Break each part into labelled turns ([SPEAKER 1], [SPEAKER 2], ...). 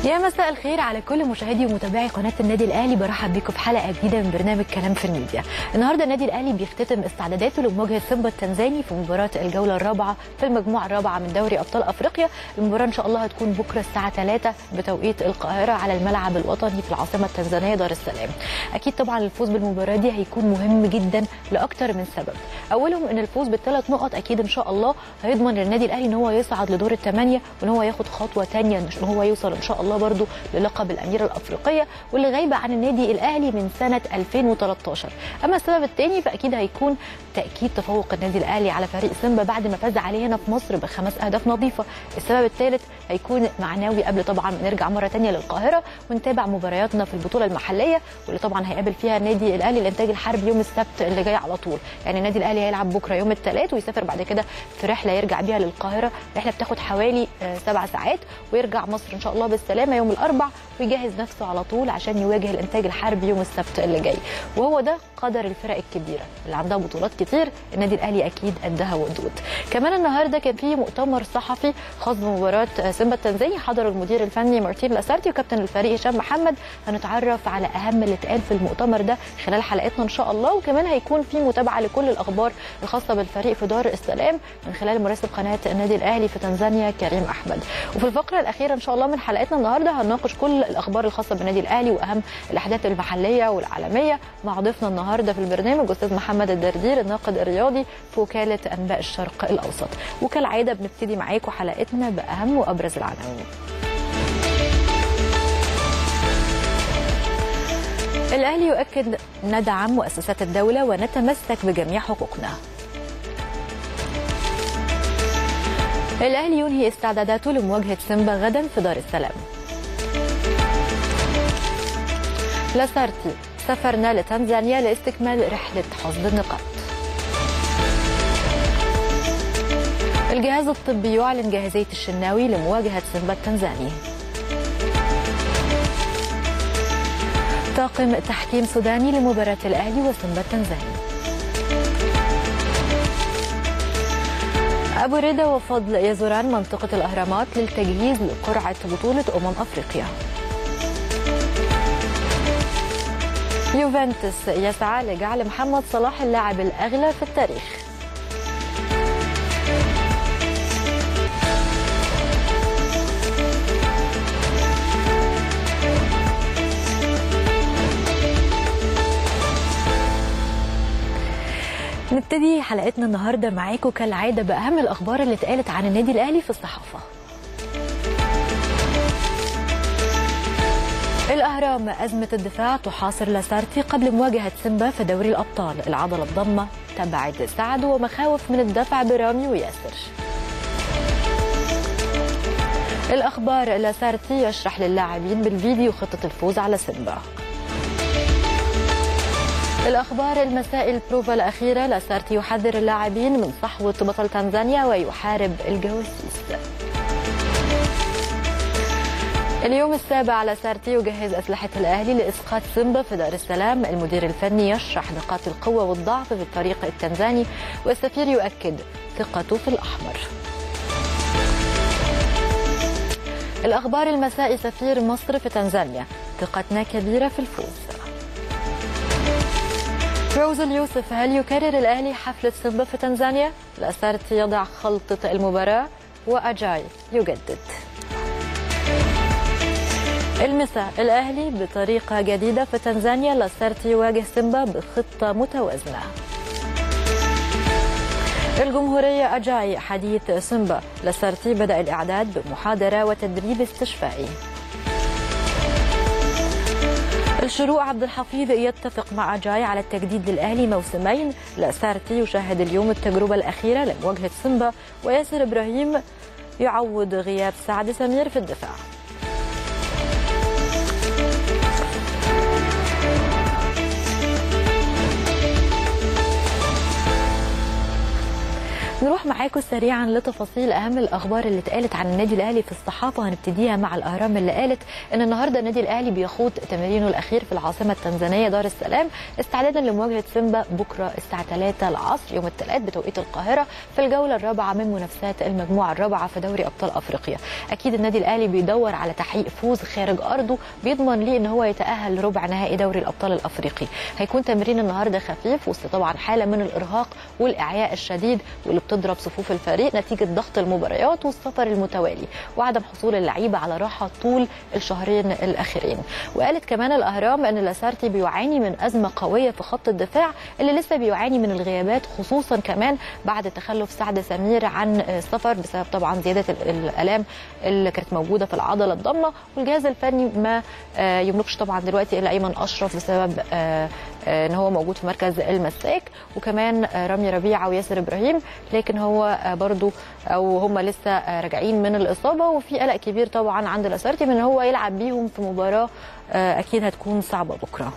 [SPEAKER 1] يا مساء الخير على كل مشاهدي ومتابعي قناه النادي الاهلي برحب بيكم في حلقه جديده من برنامج كلام في الميديا. النهارده النادي الاهلي بيختتم استعداداته لمواجهه سيمبا التنزاني في مباراه الجوله الرابعه في المجموعه الرابعه من دوري ابطال افريقيا. المباراه ان شاء الله هتكون بكره الساعه 3 بتوقيت القاهره على الملعب الوطني في العاصمه التنزانيه دار السلام. اكيد طبعا الفوز بالمباراه دي هيكون مهم جدا لاكثر من سبب. اولهم ان الفوز بالثلاث نقط اكيد ان شاء الله هيضمن للنادي الاهلي ان هو يصعد لدور الثمانيه وان هو ياخد خطوه ثانيه ان هو يوصل ان شاء الله برده للقب الاميره الافريقيه واللي غايبه عن النادي الاهلي من سنه 2013 اما السبب الثاني فاكيد هيكون تاكيد تفوق النادي الاهلي على فريق سيمبا بعد ما فاز عليه هنا في مصر بخمس اهداف نظيفه السبب الثالث هيكون معنوي قبل طبعا ما نرجع مره ثانيه للقاهره ونتابع مبارياتنا في البطوله المحليه واللي طبعا هيقابل فيها النادي الاهلي الانتاج الحربي يوم السبت اللي جاي على طول يعني النادي الاهلي هيلعب بكره يوم الثلاث ويسافر بعد كده في رحله يرجع بيها للقاهره رحله بتاخد حوالي سبع ساعات ويرجع مصر ان شاء الله بالسلامه يوم الاربع ويجهز نفسه على طول عشان يواجه الانتاج الحربي يوم السبت اللي جاي وهو ده قدر الفرق الكبيره اللي عندها بطولات كتير النادي الاهلي اكيد قدها ودود كمان النهارده كان في مؤتمر صحفي خاص بمباراه سيمبا التنزاني حضر المدير الفني مارتين لاسارتي وكابتن الفريق هشام محمد هنتعرف على اهم اللي اتقال في المؤتمر ده خلال حلقتنا ان شاء الله وكمان هيكون في متابعه لكل الاخبار الخاصه بالفريق في دار السلام من خلال مراسل قناه النادي الاهلي في تنزانيا كريم احمد وفي الفقره الاخيره ان شاء الله من حلقتنا النهارده هنناقش كل الاخبار الخاصه بالنادي الاهلي واهم الاحداث المحليه والعالميه مع ضيفنا النهارده في البرنامج استاذ محمد الدردير الناقد الرياضي في وكاله انباء الشرق الاوسط وكالعاده بنبتدي معاكم حلقتنا باهم وابرز العناوين الاهلي يؤكد ندعم مؤسسات الدوله ونتمسك بجميع حقوقنا الاهلي ينهي استعداداته لمواجهه سيمبا غدا في دار السلام لاسارتي سافرنا لتنزانيا لاستكمال رحلة حصد النقاط الجهاز الطبي يعلن جاهزية الشناوي لمواجهة سيمبا التنزاني طاقم تحكيم سوداني لمباراة الأهلي وسيمبا التنزاني أبو رضا وفضل يزوران منطقة الأهرامات للتجهيز لقرعة بطولة أمم أفريقيا يوفنتوس يسعى لجعل محمد صلاح اللاعب الأغلى في التاريخ نبتدي حلقتنا النهارده معاكم كالعاده باهم الاخبار اللي اتقالت عن النادي الاهلي في الصحافه الأهرام أزمة الدفاع تحاصر لاسارتي قبل مواجهة سيمبا في دوري الأبطال العضلة الضمة تبعد سعد ومخاوف من الدفع برامي وياسر الأخبار لاسارتي يشرح للاعبين بالفيديو خطة الفوز على سيمبا الأخبار المساء البروفا الأخيرة لاسارتي يحذر اللاعبين من صحوة بطل تنزانيا ويحارب الجواسيس اليوم السابع على سارتي يجهز أسلحة الأهلي لإسقاط سيمبا في دار السلام المدير الفني يشرح نقاط القوة والضعف في الفريق التنزاني والسفير يؤكد ثقته في الأحمر الأخبار المساء سفير مصر في تنزانيا ثقتنا كبيرة في الفوز فوز اليوسف هل يكرر الأهلي حفلة سيمبا في تنزانيا؟ لاسارتي يضع خلطة المباراة وأجاي يجدد المساء الأهلي بطريقة جديدة في تنزانيا لاسارتي يواجه سيمبا بخطة متوازنة الجمهورية أجاي حديث سيمبا لاسارتي بدأ الإعداد بمحاضرة وتدريب استشفائي الشروق عبد الحفيظ يتفق مع أجاي على التجديد للأهلي موسمين لاسارتي يشاهد اليوم التجربة الأخيرة لمواجهة سيمبا وياسر إبراهيم يعوض غياب سعد سمير في الدفاع نروح معاكم سريعا لتفاصيل اهم الاخبار اللي اتقالت عن النادي الاهلي في الصحافه وهنبتديها مع الاهرام اللي قالت ان النهارده النادي الاهلي بيخوض تمرينه الاخير في العاصمه التنزانيه دار السلام استعدادا لمواجهه سيمبا بكره الساعه 3 العصر يوم الثلاث بتوقيت القاهره في الجوله الرابعه من منافسات المجموعه الرابعه في دوري ابطال افريقيا اكيد النادي الاهلي بيدور على تحقيق فوز خارج ارضه بيضمن ليه ان هو يتاهل لربع نهائي دوري الابطال الافريقي هيكون تمرين النهارده خفيف وسط طبعا حاله من الارهاق والاعياء الشديد واللي بتضرب صفوف الفريق نتيجه ضغط المباريات والسفر المتوالي وعدم حصول اللعيبه على راحه طول الشهرين الاخيرين وقالت كمان الاهرام ان لاسارتي بيعاني من ازمه قويه في خط الدفاع اللي لسه بيعاني من الغيابات خصوصا كمان بعد تخلف سعد سمير عن السفر بسبب طبعا زياده الالام اللي كانت موجوده في العضله الضمه والجهاز الفني ما يملكش طبعا دلوقتي الا ايمن اشرف بسبب ان هو موجود في مركز المساك وكمان رامي ربيعه وياسر ابراهيم لكن هو برضو او هم لسه راجعين من الاصابه وفي قلق كبير طبعا عند الاسارتي من ان هو يلعب بيهم في مباراه اكيد هتكون صعبه بكره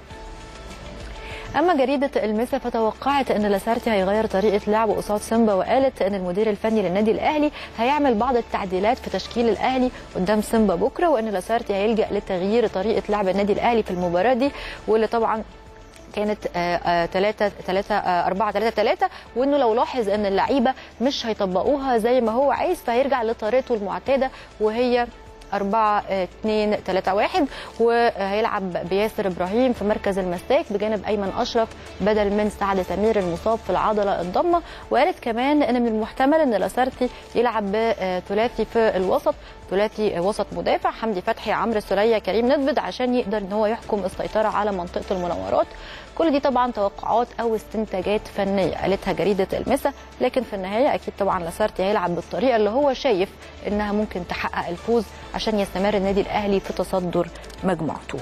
[SPEAKER 1] اما جريده المسا فتوقعت ان لاسارتي هيغير طريقه لعبه قصاد سيمبا وقالت ان المدير الفني للنادي الاهلي هيعمل بعض التعديلات في تشكيل الاهلي قدام سيمبا بكره وان لاسارتي هيلجا لتغيير طريقه لعب النادي الاهلي في المباراه دي واللي طبعا كانت 3 3 4 3 3 وانه لو لاحظ ان اللعيبه مش هيطبقوها زي ما هو عايز فهيرجع لطريقته المعتاده وهي 4 2 3 1 وهيلعب بياسر ابراهيم في مركز المساك بجانب ايمن اشرف بدل من سعد سمير المصاب في العضله الضمه وقالت كمان ان من المحتمل ان لاسارتي يلعب بثلاثي في الوسط ثلاثي وسط مدافع حمدي فتحي عمرو السوليه كريم ندبد عشان يقدر ان هو يحكم السيطره على منطقه المناورات كل دي طبعا توقعات او استنتاجات فنيه قالتها جريده المسا لكن في النهايه اكيد طبعا لاسارتي هيلعب بالطريقه اللي هو شايف انها ممكن تحقق الفوز عشان يستمر النادي الاهلي في تصدر مجموعته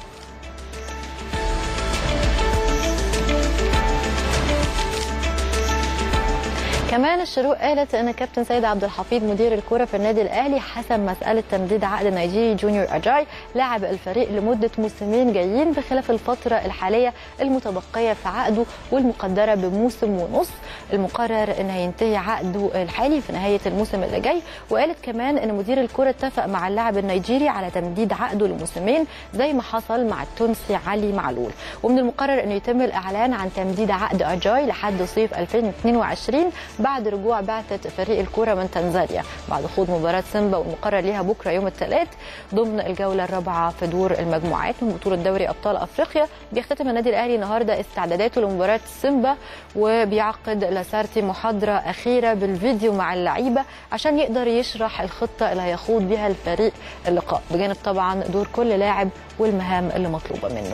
[SPEAKER 1] كمان الشروق قالت ان كابتن سيد عبد الحفيظ مدير الكره في النادي الاهلي حسم مساله تمديد عقد النيجيري جونيور اجاي لاعب الفريق لمده موسمين جايين بخلاف الفتره الحاليه المتبقيه في عقده والمقدره بموسم ونص المقرر ان هينتهي عقده الحالي في نهايه الموسم اللي جاي وقالت كمان ان مدير الكره اتفق مع اللاعب النيجيري على تمديد عقده لموسمين زي ما حصل مع التونسي علي معلول ومن المقرر انه يتم الاعلان عن تمديد عقد اجاي لحد صيف 2022 بعد رجوع بعثة فريق الكرة من تنزانيا بعد خوض مباراة سيمبا والمقرر ليها بكرة يوم الثلاث ضمن الجولة الرابعة في دور المجموعات من بطولة دوري أبطال أفريقيا بيختتم النادي الأهلي النهاردة استعداداته لمباراة سيمبا وبيعقد لاسارتي محاضرة أخيرة بالفيديو مع اللعيبة عشان يقدر يشرح الخطة اللي هيخوض بها الفريق اللقاء بجانب طبعا دور كل لاعب والمهام اللي مطلوبة منه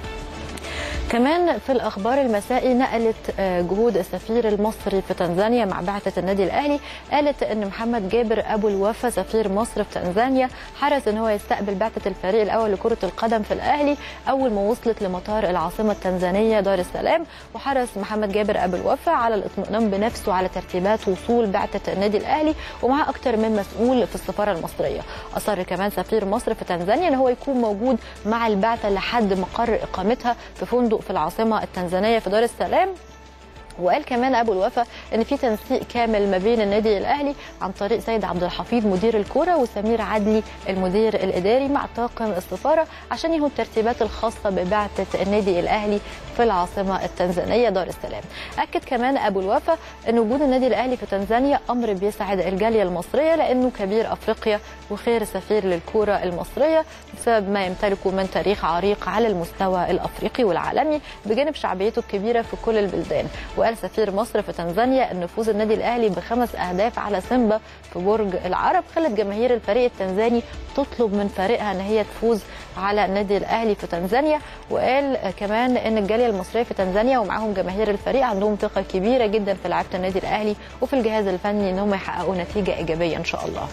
[SPEAKER 1] كمان في الاخبار المسائي نقلت جهود السفير المصري في تنزانيا مع بعثه النادي الاهلي قالت ان محمد جابر ابو الوفا سفير مصر في تنزانيا حرص ان هو يستقبل بعثه الفريق الاول لكره القدم في الاهلي اول ما وصلت لمطار العاصمه التنزانيه دار السلام وحرص محمد جابر ابو الوفا على الاطمئنان بنفسه على ترتيبات وصول بعثه النادي الاهلي ومعاه اكثر من مسؤول في السفاره المصريه اصر كمان سفير مصر في تنزانيا ان هو يكون موجود مع البعثه لحد مقر اقامتها في فندق في العاصمه التنزانيه في دار السلام وقال كمان ابو الوفا ان في تنسيق كامل ما بين النادي الاهلي عن طريق سيد عبد الحفيظ مدير الكوره وسمير عدلي المدير الاداري مع طاقم السفاره عشان يهوا الترتيبات الخاصه ببعثه النادي الاهلي في العاصمه التنزانيه دار السلام. اكد كمان ابو الوفا ان وجود النادي الاهلي في تنزانيا امر بيسعد الجاليه المصريه لانه كبير افريقيا وخير سفير للكوره المصريه بسبب ما يمتلكه من تاريخ عريق على المستوى الافريقي والعالمي بجانب شعبيته الكبيره في كل البلدان. وقال سفير مصر في تنزانيا ان فوز النادي الاهلي بخمس اهداف على سيمبا في برج العرب خلت جماهير الفريق التنزاني تطلب من فريقها ان هي تفوز على النادي الاهلي في تنزانيا وقال كمان ان الجاليه المصريه في تنزانيا ومعاهم جماهير الفريق عندهم ثقه كبيره جدا في لعيبه النادي الاهلي وفي الجهاز الفني ان هم يحققوا نتيجه ايجابيه ان شاء الله.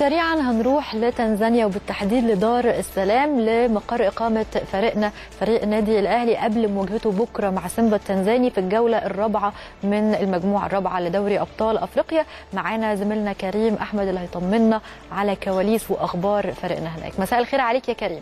[SPEAKER 1] وسريعا هنروح لتنزانيا وبالتحديد لدار السلام لمقر إقامة فريقنا فريق النادي الأهلي قبل مواجهته بكرة مع سيمبا التنزاني في الجولة الرابعة من المجموعة الرابعة لدوري أبطال أفريقيا معانا زميلنا كريم أحمد اللي هيطمنا على كواليس وأخبار فريقنا هناك مساء الخير عليك يا كريم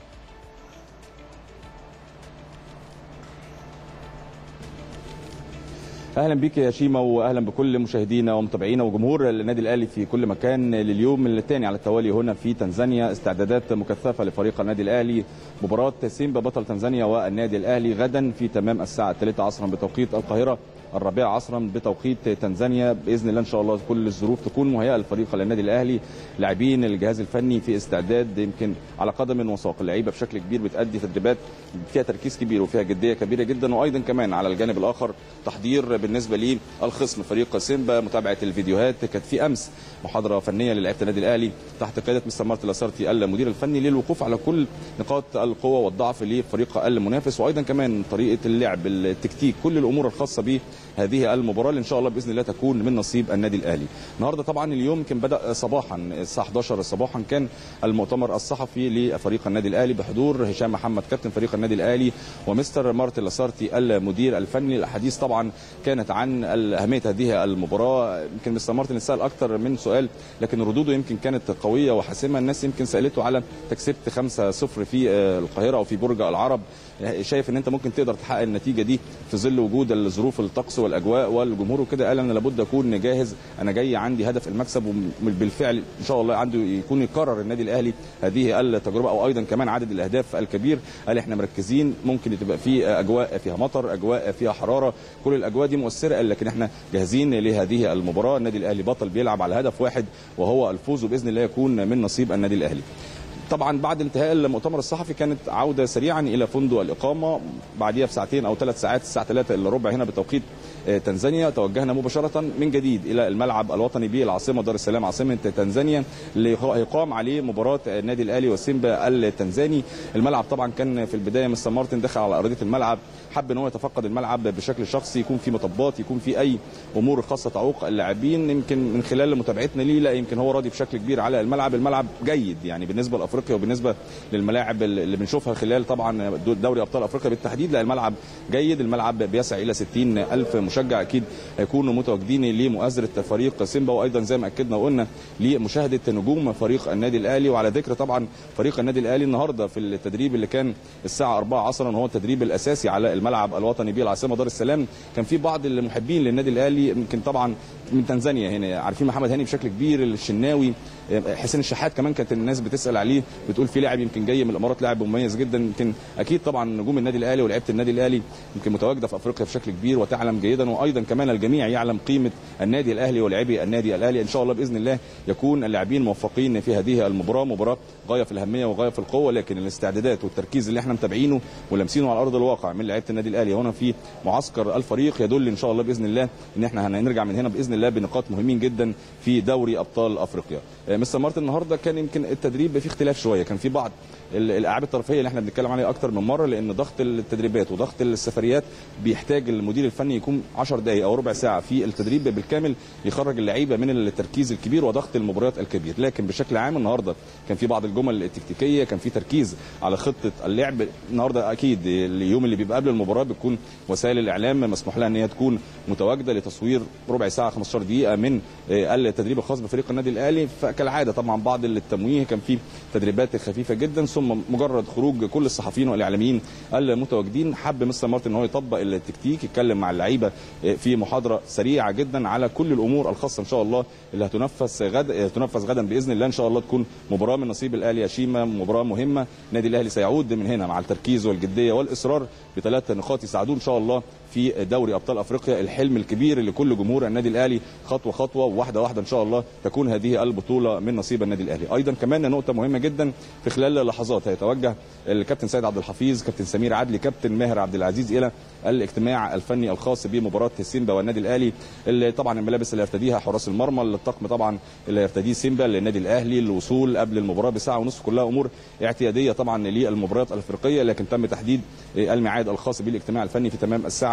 [SPEAKER 2] اهلا بك يا شيما واهلا بكل مشاهدينا ومتابعينا وجمهور النادي الاهلي في كل مكان لليوم الثاني على التوالي هنا في تنزانيا استعدادات مكثفه لفريق النادي الاهلي مباراه سيمبا بطل تنزانيا والنادي الاهلي غدا في تمام الساعه 3 عصرا بتوقيت القاهره الرابعة عصرا بتوقيت تنزانيا باذن الله ان شاء الله كل الظروف تكون مهيئه للفريق للنادي الاهلي لاعبين الجهاز الفني في استعداد يمكن على قدم وساق اللعيبه بشكل كبير بتادي تدريبات فيها تركيز كبير وفيها جديه كبيره جدا وايضا كمان على الجانب الاخر تحضير بالنسبه للخصم فريق سيمبا متابعه الفيديوهات كانت في امس محاضره فنيه للاعيبه النادي الاهلي تحت قياده مستر مارتن لاسارتي المدير الفني للوقوف على كل نقاط القوه والضعف لفريق المنافس وايضا كمان طريقه اللعب التكتيك كل الامور الخاصه به هذه المباراه اللي ان شاء الله باذن الله تكون من نصيب النادي الاهلي. النهارده طبعا اليوم يمكن بدا صباحا الساعه 11 صباحا كان المؤتمر الصحفي لفريق النادي الاهلي بحضور هشام محمد كابتن فريق النادي الاهلي ومستر مارتن لاسارتي المدير الفني الاحاديث طبعا كانت عن اهميه هذه المباراه يمكن مستر مارتن سال اكثر من سؤال لكن ردوده يمكن كانت قويه وحاسمه الناس يمكن سالته على تكسبت 5-0 في القاهره او في برج العرب شايف ان انت ممكن تقدر تحقق النتيجه دي في ظل وجود الظروف الطقس والاجواء والجمهور وكده قال انا لابد اكون جاهز انا جاي عندي هدف المكسب وبالفعل ان شاء الله عنده يكون يكرر النادي الاهلي هذه التجربه او ايضا كمان عدد الاهداف الكبير قال احنا مركزين ممكن تبقى في اجواء فيها مطر اجواء فيها حراره كل الاجواء دي مؤثره قال لكن احنا جاهزين لهذه المباراه النادي الاهلي بطل بيلعب على هدف واحد وهو الفوز وباذن الله يكون من نصيب النادي الاهلي طبعا بعد انتهاء المؤتمر الصحفي كانت عوده سريعا الى فندق الاقامه بعديها بساعتين او ثلاث ساعات الساعه 3 الا ربع هنا بتوقيت تنزانيا توجهنا مباشره من جديد الى الملعب الوطني بالعاصمه دار السلام عاصمه تنزانيا اللي هيقام عليه مباراه النادي الاهلي والسيمبا التنزاني الملعب طبعا كان في البدايه مستر مارتن دخل على ارضيه الملعب حب ان هو يتفقد الملعب بشكل شخصي يكون في مطبات يكون في اي امور خاصه تعوق اللاعبين يمكن من خلال متابعتنا ليه لا يمكن هو راضي بشكل كبير على الملعب الملعب جيد يعني بالنسبه لافريقيا وبالنسبه للملاعب اللي بنشوفها خلال طبعا دوري ابطال افريقيا بالتحديد لا الملعب جيد الملعب بيسع الى 60 الف مشجع اكيد هيكونوا متواجدين لمؤازره فريق سيمبا وايضا زي ما اكدنا وقلنا لمشاهده نجوم فريق النادي الاهلي وعلى ذكر طبعا فريق النادي الاهلي النهارده في التدريب اللي كان الساعه 4 عصرا هو التدريب الاساسي على الملعب الوطني بالعاصمه دار السلام كان في بعض المحبين للنادي الاهلي يمكن طبعا من تنزانيا هنا عارفين محمد هاني بشكل كبير الشناوي حسين الشحات كمان كانت الناس بتسال عليه بتقول في لاعب يمكن جاي من الامارات لاعب مميز جدا يمكن اكيد طبعا نجوم النادي الاهلي ولعيبه النادي الاهلي يمكن متواجده في افريقيا بشكل كبير وتعلم جيدا وايضا كمان الجميع يعلم قيمه النادي الاهلي ولاعبي النادي الاهلي ان شاء الله باذن الله يكون اللاعبين موفقين في هذه المباراه مباراه غايه في الاهميه وغايه في القوه لكن الاستعدادات والتركيز اللي احنا متابعينه ولامسينه على ارض الواقع من لعيبه النادي الاهلي هنا في معسكر الفريق يدل ان شاء الله باذن الله ان احنا هنرجع من هنا باذن الله بنقاط مهمين جدا في دوري ابطال افريقيا مستر مارتن النهارده كان يمكن التدريب فيه اختلاف شويه كان في بعض الاعاب الطرفيه اللي احنا بنتكلم عليها اكتر من مره لان ضغط التدريبات وضغط السفريات بيحتاج المدير الفني يكون 10 دقائق او ربع ساعه في التدريب بالكامل يخرج اللعيبه من التركيز الكبير وضغط المباريات الكبير لكن بشكل عام النهارده كان في بعض الجمل التكتيكيه كان في تركيز على خطه اللعب النهارده اكيد اليوم اللي بيبقى قبل المباراه بتكون وسائل الاعلام مسموح لها ان هي تكون متواجده لتصوير ربع ساعه 15 دقيقه من التدريب الخاص بفريق النادي الاهلي فكالعاده طبعا بعض التمويه كان في تدريبات خفيفه جدا ثم مجرد خروج كل الصحفيين والاعلاميين المتواجدين حب مستر مارتن ان هو يطبق التكتيك يتكلم مع اللعيبه في محاضره سريعه جدا على كل الامور الخاصه ان شاء الله اللي هتنفذ غدا تنفذ غدا باذن الله ان شاء الله تكون مباراه من نصيب الاهلي يا شيما مباراه مهمه النادي الاهلي سيعود من هنا مع التركيز والجديه والاصرار بثلاث نقاط يساعدوه ان شاء الله في دوري ابطال افريقيا الحلم الكبير لكل جمهور النادي الاهلي خطوه خطوه وواحده واحده ان شاء الله تكون هذه البطوله من نصيب النادي الاهلي ايضا كمان نقطه مهمه جدا في خلال لحظات هيتوجه الكابتن سيد عبد الحفيظ كابتن سمير عدلي كابتن ماهر عبد العزيز الى الاجتماع الفني الخاص بمباراه سيمبا والنادي الاهلي اللي طبعا الملابس اللي يرتديها حراس المرمى الطقم طبعا اللي يرتديه سيمبا للنادي الاهلي الوصول قبل المباراه بساعه ونصف كلها امور اعتياديه طبعا للمباريات الافريقيه لكن تم تحديد الميعاد الخاص بالاجتماع الفني في تمام الساعه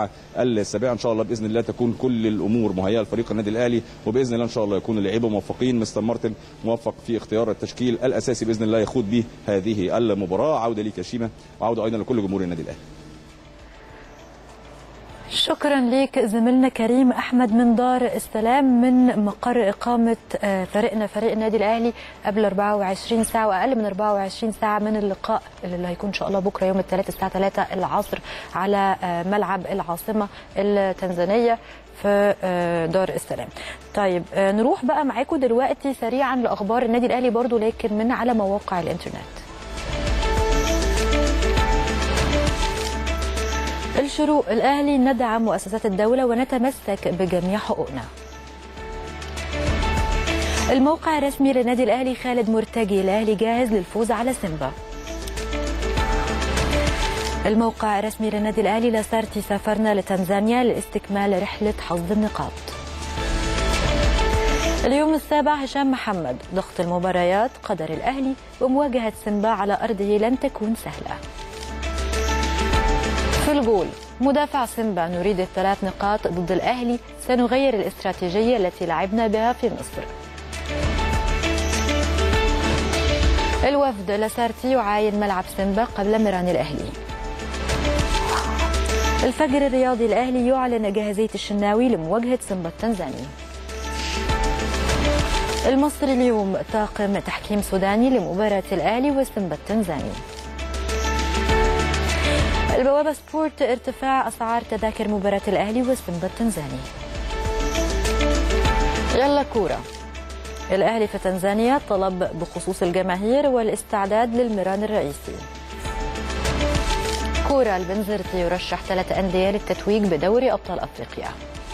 [SPEAKER 2] الساعه السابعه ان شاء الله باذن الله تكون كل الامور مهيئه لفريق النادي الاهلي وباذن الله ان شاء الله يكون اللعيبه موفقين مستر مارتن موفق في اختيار التشكيل الاساسي باذن الله يخوض به هذه المباراه عوده ليك يا شيماء وعوده ايضا لكل جمهور النادي الاهلي
[SPEAKER 1] شكرا لك زميلنا كريم احمد من دار السلام من مقر اقامه فريقنا فريق النادي الاهلي قبل 24 ساعه واقل من 24 ساعه من اللقاء اللي هيكون ان شاء الله بكره يوم الثلاثاء الساعه 3 العصر على ملعب العاصمه التنزانيه في دار السلام طيب نروح بقى معاكم دلوقتي سريعا لاخبار النادي الاهلي برضو لكن من على مواقع الانترنت الشروق الأهلي ندعم مؤسسات الدولة ونتمسك بجميع حقوقنا الموقع الرسمي للنادي الأهلي خالد مرتجي الأهلي جاهز للفوز على سيمبا الموقع الرسمي للنادي الأهلي لاسارتي سافرنا لتنزانيا لاستكمال رحلة حصد النقاط اليوم السابع هشام محمد ضغط المباريات قدر الأهلي ومواجهة سيمبا على أرضه لن تكون سهلة في الجول مدافع سيمبا نريد الثلاث نقاط ضد الأهلي سنغير الاستراتيجية التي لعبنا بها في مصر الوفد لاسارتي يعاين ملعب سيمبا قبل ميران الأهلي الفجر الرياضي الأهلي يعلن جاهزية الشناوي لمواجهة سيمبا التنزاني المصري اليوم طاقم تحكيم سوداني لمباراة الأهلي وسيمبا التنزاني البوابة سبورت ارتفاع أسعار تذاكر مباراة الأهلي وسيمبا التنزاني يلا كورة الأهلي في تنزانيا طلب بخصوص الجماهير والاستعداد للميران الرئيسي كورة البنزرتي يرشح ثلاث أندية للتتويج بدوري أبطال أفريقيا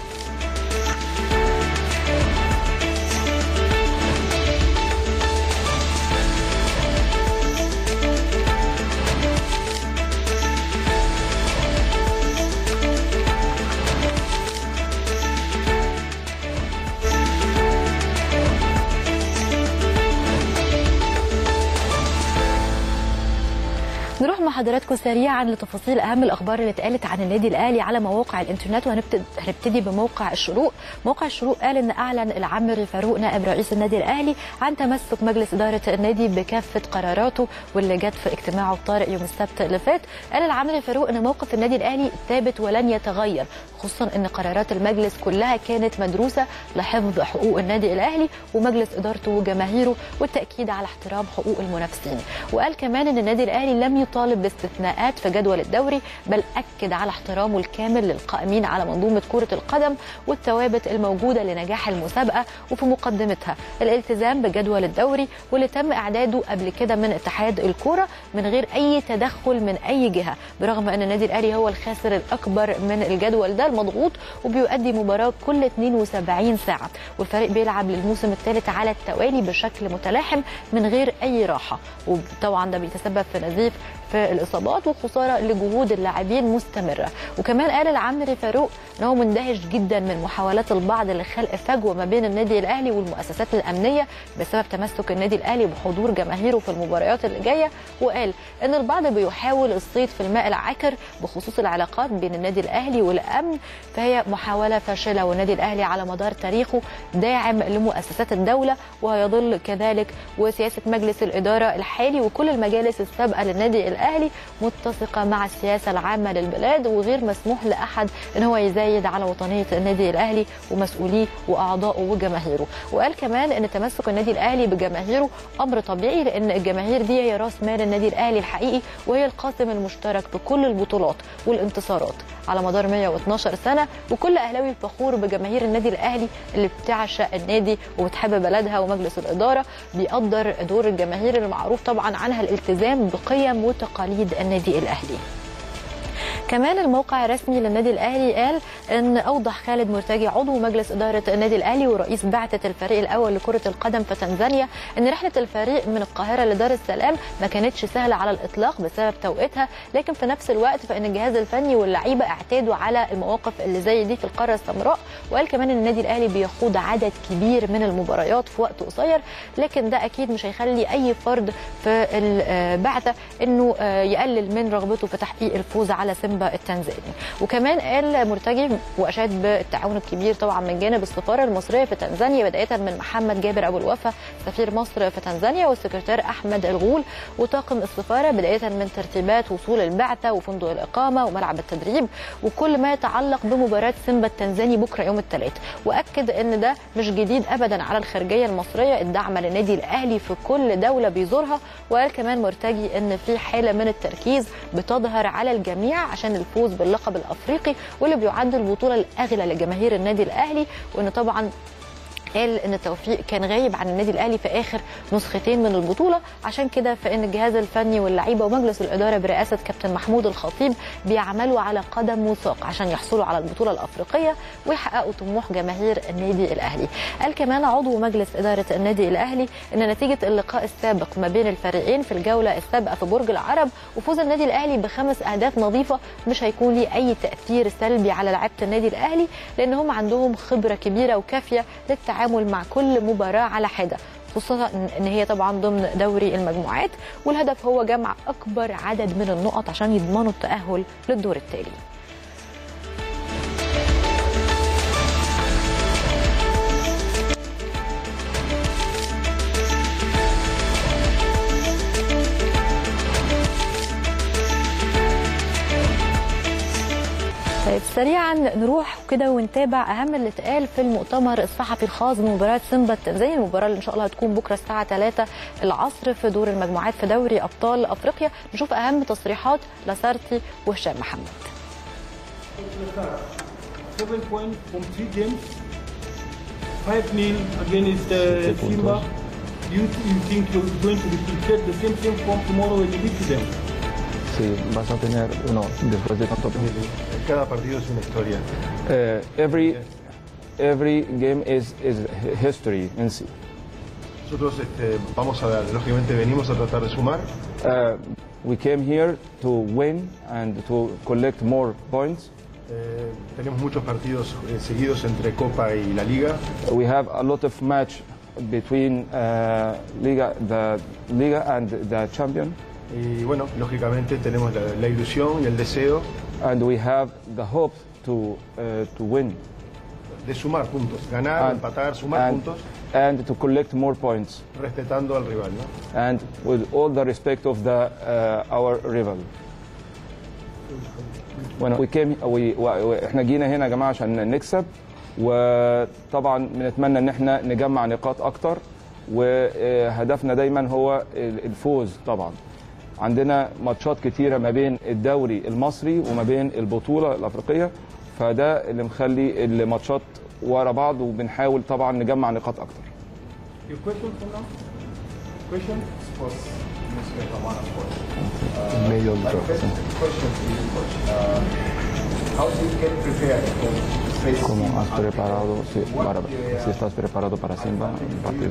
[SPEAKER 1] نروح مع حضراتكم سريعا لتفاصيل اهم الاخبار اللي اتقالت عن النادي الاهلي على مواقع الانترنت وهنبتدي بموقع الشروق موقع الشروق قال ان اعلن العمري فاروق نائب رئيس النادي الاهلي عن تمسك مجلس اداره النادي بكافه قراراته واللي جت في اجتماعه الطارئ يوم السبت اللي فات قال العمري فاروق ان موقف النادي الاهلي ثابت ولن يتغير خصوصا ان قرارات المجلس كلها كانت مدروسه لحفظ حقوق النادي الاهلي ومجلس ادارته وجماهيره والتاكيد على احترام حقوق المنافسين وقال كمان ان النادي الاهلي لم يطالب باستثناءات في جدول الدوري بل اكد على احترامه الكامل للقائمين على منظومه كره القدم والثوابت الموجوده لنجاح المسابقه وفي مقدمتها الالتزام بجدول الدوري واللي تم اعداده قبل كده من اتحاد الكوره من غير اي تدخل من اي جهه برغم ان النادي الاهلي هو الخاسر الاكبر من الجدول ده المضغوط وبيؤدي مباراه كل 72 ساعه والفريق بيلعب للموسم الثالث على التوالي بشكل متلاحم من غير اي راحه وطبعا ده بيتسبب في نزيف في الاصابات وخساره لجهود اللاعبين مستمره وكمان قال العمري فاروق ان هو مندهش جدا من محاولات البعض لخلق فجوه ما بين النادي الاهلي والمؤسسات الامنيه بسبب تمسك النادي الاهلي بحضور جماهيره في المباريات اللي جايه وقال ان البعض بيحاول الصيد في الماء العكر بخصوص العلاقات بين النادي الاهلي والامن فهي محاوله فاشله والنادي الاهلي على مدار تاريخه داعم لمؤسسات الدوله وهيظل كذلك وسياسه مجلس الاداره الحالي وكل المجالس السابقه للنادي الاهلي متسقه مع السياسه العامه للبلاد وغير مسموح لاحد ان هو يزايد على وطنيه النادي الاهلي ومسؤوليه واعضائه وجماهيره وقال كمان ان تمسك النادي الاهلي بجماهيره امر طبيعي لان الجماهير دي هي راس مال النادي الاهلي الحقيقي وهي القاسم المشترك بكل البطولات والانتصارات على مدار 112 سنه وكل اهلاوي فخور بجماهير النادي الاهلي اللي بتعشق النادي وبتحب بلدها ومجلس الاداره بيقدر دور الجماهير المعروف طبعا عنها الالتزام بقيم وتقاليد النادي الاهلي كمان الموقع الرسمي للنادي الاهلي قال ان اوضح خالد مرتجي عضو مجلس اداره النادي الاهلي ورئيس بعثه الفريق الاول لكره القدم في تنزانيا ان رحله الفريق من القاهره لدار السلام ما كانتش سهله على الاطلاق بسبب توقيتها لكن في نفس الوقت فان الجهاز الفني واللعيبه اعتادوا على المواقف اللي زي دي في القاره السمراء وقال كمان ان النادي الاهلي بيخوض عدد كبير من المباريات في وقت قصير لكن ده اكيد مش هيخلي اي فرد في البعثه انه يقلل من رغبته في تحقيق الفوز على سيمبا سيمبا التنزاني وكمان قال مرتجي واشاد بالتعاون الكبير طبعا من جانب السفاره المصريه في تنزانيا بدايه من محمد جابر ابو الوفا سفير مصر في تنزانيا والسكرتير احمد الغول وطاقم السفاره بدايه من ترتيبات وصول البعثه وفندق الاقامه وملعب التدريب وكل ما يتعلق بمباراه سيمبا التنزاني بكره يوم الثلاث واكد ان ده مش جديد ابدا على الخارجيه المصريه الدعم للنادي الاهلي في كل دوله بيزورها وقال كمان مرتجي ان في حاله من التركيز بتظهر على الجميع عشان الفوز باللقب الافريقي واللي بيعد البطوله الاغلى لجماهير النادي الاهلي وان طبعا قال ان التوفيق كان غايب عن النادي الاهلي في اخر نسختين من البطوله عشان كده فان الجهاز الفني واللعيبه ومجلس الاداره برئاسه كابتن محمود الخطيب بيعملوا على قدم وساق عشان يحصلوا على البطوله الافريقيه ويحققوا طموح جماهير النادي الاهلي قال كمان عضو مجلس اداره النادي الاهلي ان نتيجه اللقاء السابق ما بين الفريقين في الجوله السابقه في برج العرب وفوز النادي الاهلي بخمس اهداف نظيفه مش هيكون ليه اي تاثير سلبي على لعيبه النادي الاهلي لان هم عندهم خبره كبيره وكافيه للتعامل مع كل مباراه على حده خصوصا ان هي طبعا ضمن دوري المجموعات والهدف هو جمع اكبر عدد من النقط عشان يضمنوا التاهل للدور التالي طيب سريعا نروح كده ونتابع اهم اللي اتقال في المؤتمر الصحفي الخاص بمباراه سيمبا التنزاني المباراه اللي ان شاء الله هتكون بكره الساعه 3 العصر في دور المجموعات في دوري ابطال افريقيا نشوف اهم تصريحات لاسارتي وهشام محمد
[SPEAKER 3] Seven points from three games. Five nil against uh, Simba. You, you think you're going to repeat the same same form tomorrow when you beat them?
[SPEAKER 4] Sí, vas a tener uno después de tanto
[SPEAKER 5] Cada partido es una historia.
[SPEAKER 4] Uh, every every game is is history in sí.
[SPEAKER 5] Nosotros este, vamos a ver, lógicamente venimos a tratar de sumar.
[SPEAKER 4] Uh, we came here to win and to collect more points.
[SPEAKER 5] Eh, tenemos muchos partidos eh, seguidos entre Copa y la Liga.
[SPEAKER 4] We have a lot of match between uh, Liga the Liga and the champion,
[SPEAKER 5] Y bueno, lógicamente tenemos la, la ilusión y el deseo
[SPEAKER 4] and we have the hope to uh, to win
[SPEAKER 5] de sumar puntos, ganar,
[SPEAKER 4] and,
[SPEAKER 5] empatar, sumar
[SPEAKER 4] and,
[SPEAKER 5] puntos,
[SPEAKER 4] and to collect more points,
[SPEAKER 5] respetando al rival. ¿no?
[SPEAKER 4] and with all the respect of the uh, our rival. Bueno, we came we, و- احنا جينا هنا يا جماعه عشان نكسب وطبعا بنتمنى ان احنا نجمع نقاط اكتر وهدفنا دايما هو الفوز طبعا عندنا ماتشات كتيره ما بين الدوري المصري وما بين البطوله الافريقيه فده اللي مخلي الماتشات ورا بعض وبنحاول طبعا نجمع نقاط اكتر
[SPEAKER 3] Your question for now? Question?
[SPEAKER 4] medio del ¿Cómo has preparado sí, para, si estás preparado para Simba el partido?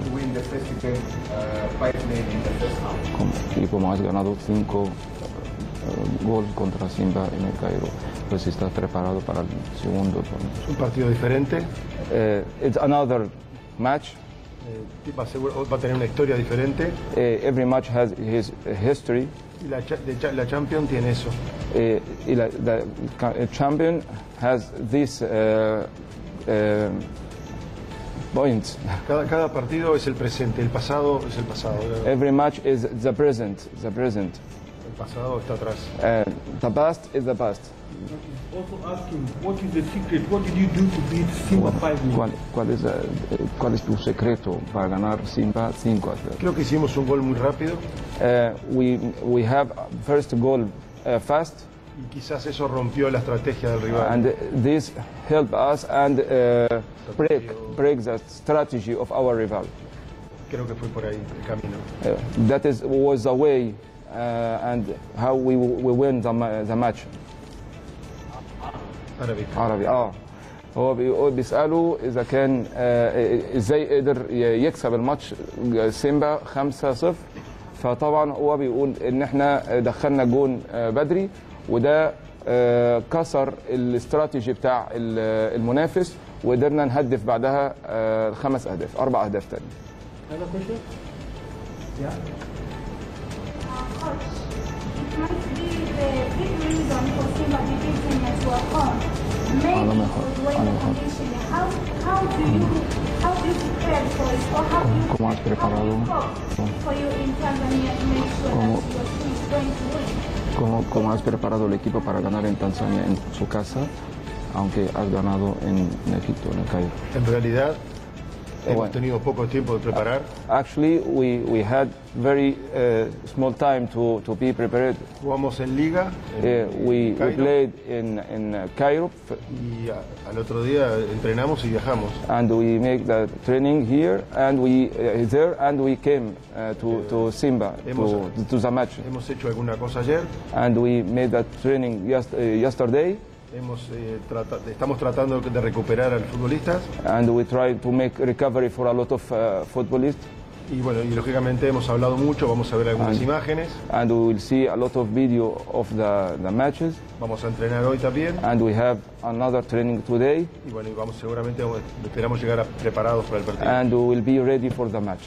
[SPEAKER 4] ¿Cómo- y como has ganado cinco eh, goles contra Simba en el Cairo, pues si estás preparado para el segundo.
[SPEAKER 5] Es un partido diferente,
[SPEAKER 4] Eh, it's another match.
[SPEAKER 5] eh, va, a ser- va a tener una historia diferente
[SPEAKER 4] Eh, every match has his history.
[SPEAKER 5] y la, cha- de cha- la Champions tiene eso.
[SPEAKER 4] Eh, y la- the ca- champion has these uh, uh, points.
[SPEAKER 5] Cada, cada partido es el presente, el pasado es el pasado.
[SPEAKER 4] Every match is the present, the present.
[SPEAKER 5] El pasado está atrás.
[SPEAKER 4] Uh, the past is the past.
[SPEAKER 3] Also asking, what is the secret? What did you do to beat Simba 5 0
[SPEAKER 4] ¿Cuál, cuál es, eh, ¿Cuál es tu secreto para ganar Simba 5 a 0?
[SPEAKER 5] Creo que hicimos un gol muy rápido
[SPEAKER 4] Uh, we, we have first goal uh, fast
[SPEAKER 5] y quizás eso rompió la estrategia del rival.
[SPEAKER 4] and this help us and uh, break, break the strategy of our rival.
[SPEAKER 5] Creo que fue por ahí el camino.
[SPEAKER 4] Uh, that is was the way uh, and how we, we win the, ma- the match.
[SPEAKER 5] Árabe.
[SPEAKER 4] عربي اه هو بيقول بيساله اذا كان آه، ازاي قدر ي- يكسب الماتش سيمبا 5-0 فطبعا هو بيقول ان احنا دخلنا جون آه، بدري وده آه، كسر الاستراتيجي بتاع ال- المنافس وقدرنا نهدف بعدها آه، خمس اهداف اربع اهداف تاني
[SPEAKER 3] Another question? Yeah.
[SPEAKER 6] Coach, it might be the big reason for Simba beating to a home. Maybe
[SPEAKER 4] A lo mejor,
[SPEAKER 6] with weather
[SPEAKER 4] a lo mejor.
[SPEAKER 6] condition, how, how do you how do you prepare for it or how do you
[SPEAKER 4] ¿Cómo has preparado?
[SPEAKER 6] how do you cook for you in Tanzania to make sure
[SPEAKER 4] ¿Cómo?
[SPEAKER 6] that your team is going to win?
[SPEAKER 4] ¿Cómo, ¿Cómo has preparado el equipo para ganar en Tanzania en su casa, aunque has ganado en Egipto, en el Cairo?
[SPEAKER 5] En realidad, hemos
[SPEAKER 4] Bueno.
[SPEAKER 5] tenido poco tiempo de preparar.
[SPEAKER 4] Actually, we, we had very uh, small time to, to be prepared.
[SPEAKER 5] Jugamos en Liga
[SPEAKER 4] Uh,
[SPEAKER 5] en
[SPEAKER 4] we, we
[SPEAKER 5] Cairo,
[SPEAKER 4] played in, in uh, Cairo f-
[SPEAKER 5] y a- al otro día entrenamos y viajamos.
[SPEAKER 4] and we make the training here and we uh, there and we came uh, to, to Simba to,
[SPEAKER 5] Hemos-
[SPEAKER 4] to the match
[SPEAKER 5] Hemos hecho alguna cosa ayer.
[SPEAKER 4] and we made that training yes, uh, yesterday
[SPEAKER 5] Hemos, eh, trata- estamos tratando de recuperar a los futbolistas
[SPEAKER 4] and we try to make recovery for a lot of uh, footballists
[SPEAKER 5] y bueno, y lógicamente hemos hablado mucho, vamos a ver algunas
[SPEAKER 4] Ah.
[SPEAKER 5] imágenes,
[SPEAKER 4] and we will see a lot of video of the, the matches
[SPEAKER 5] vamos a entrenar hoy también
[SPEAKER 4] and we have another training today
[SPEAKER 5] y bueno, y vamos seguramente vamos- esperamos llegar a- preparados para el partido.
[SPEAKER 4] and we will be ready for the match.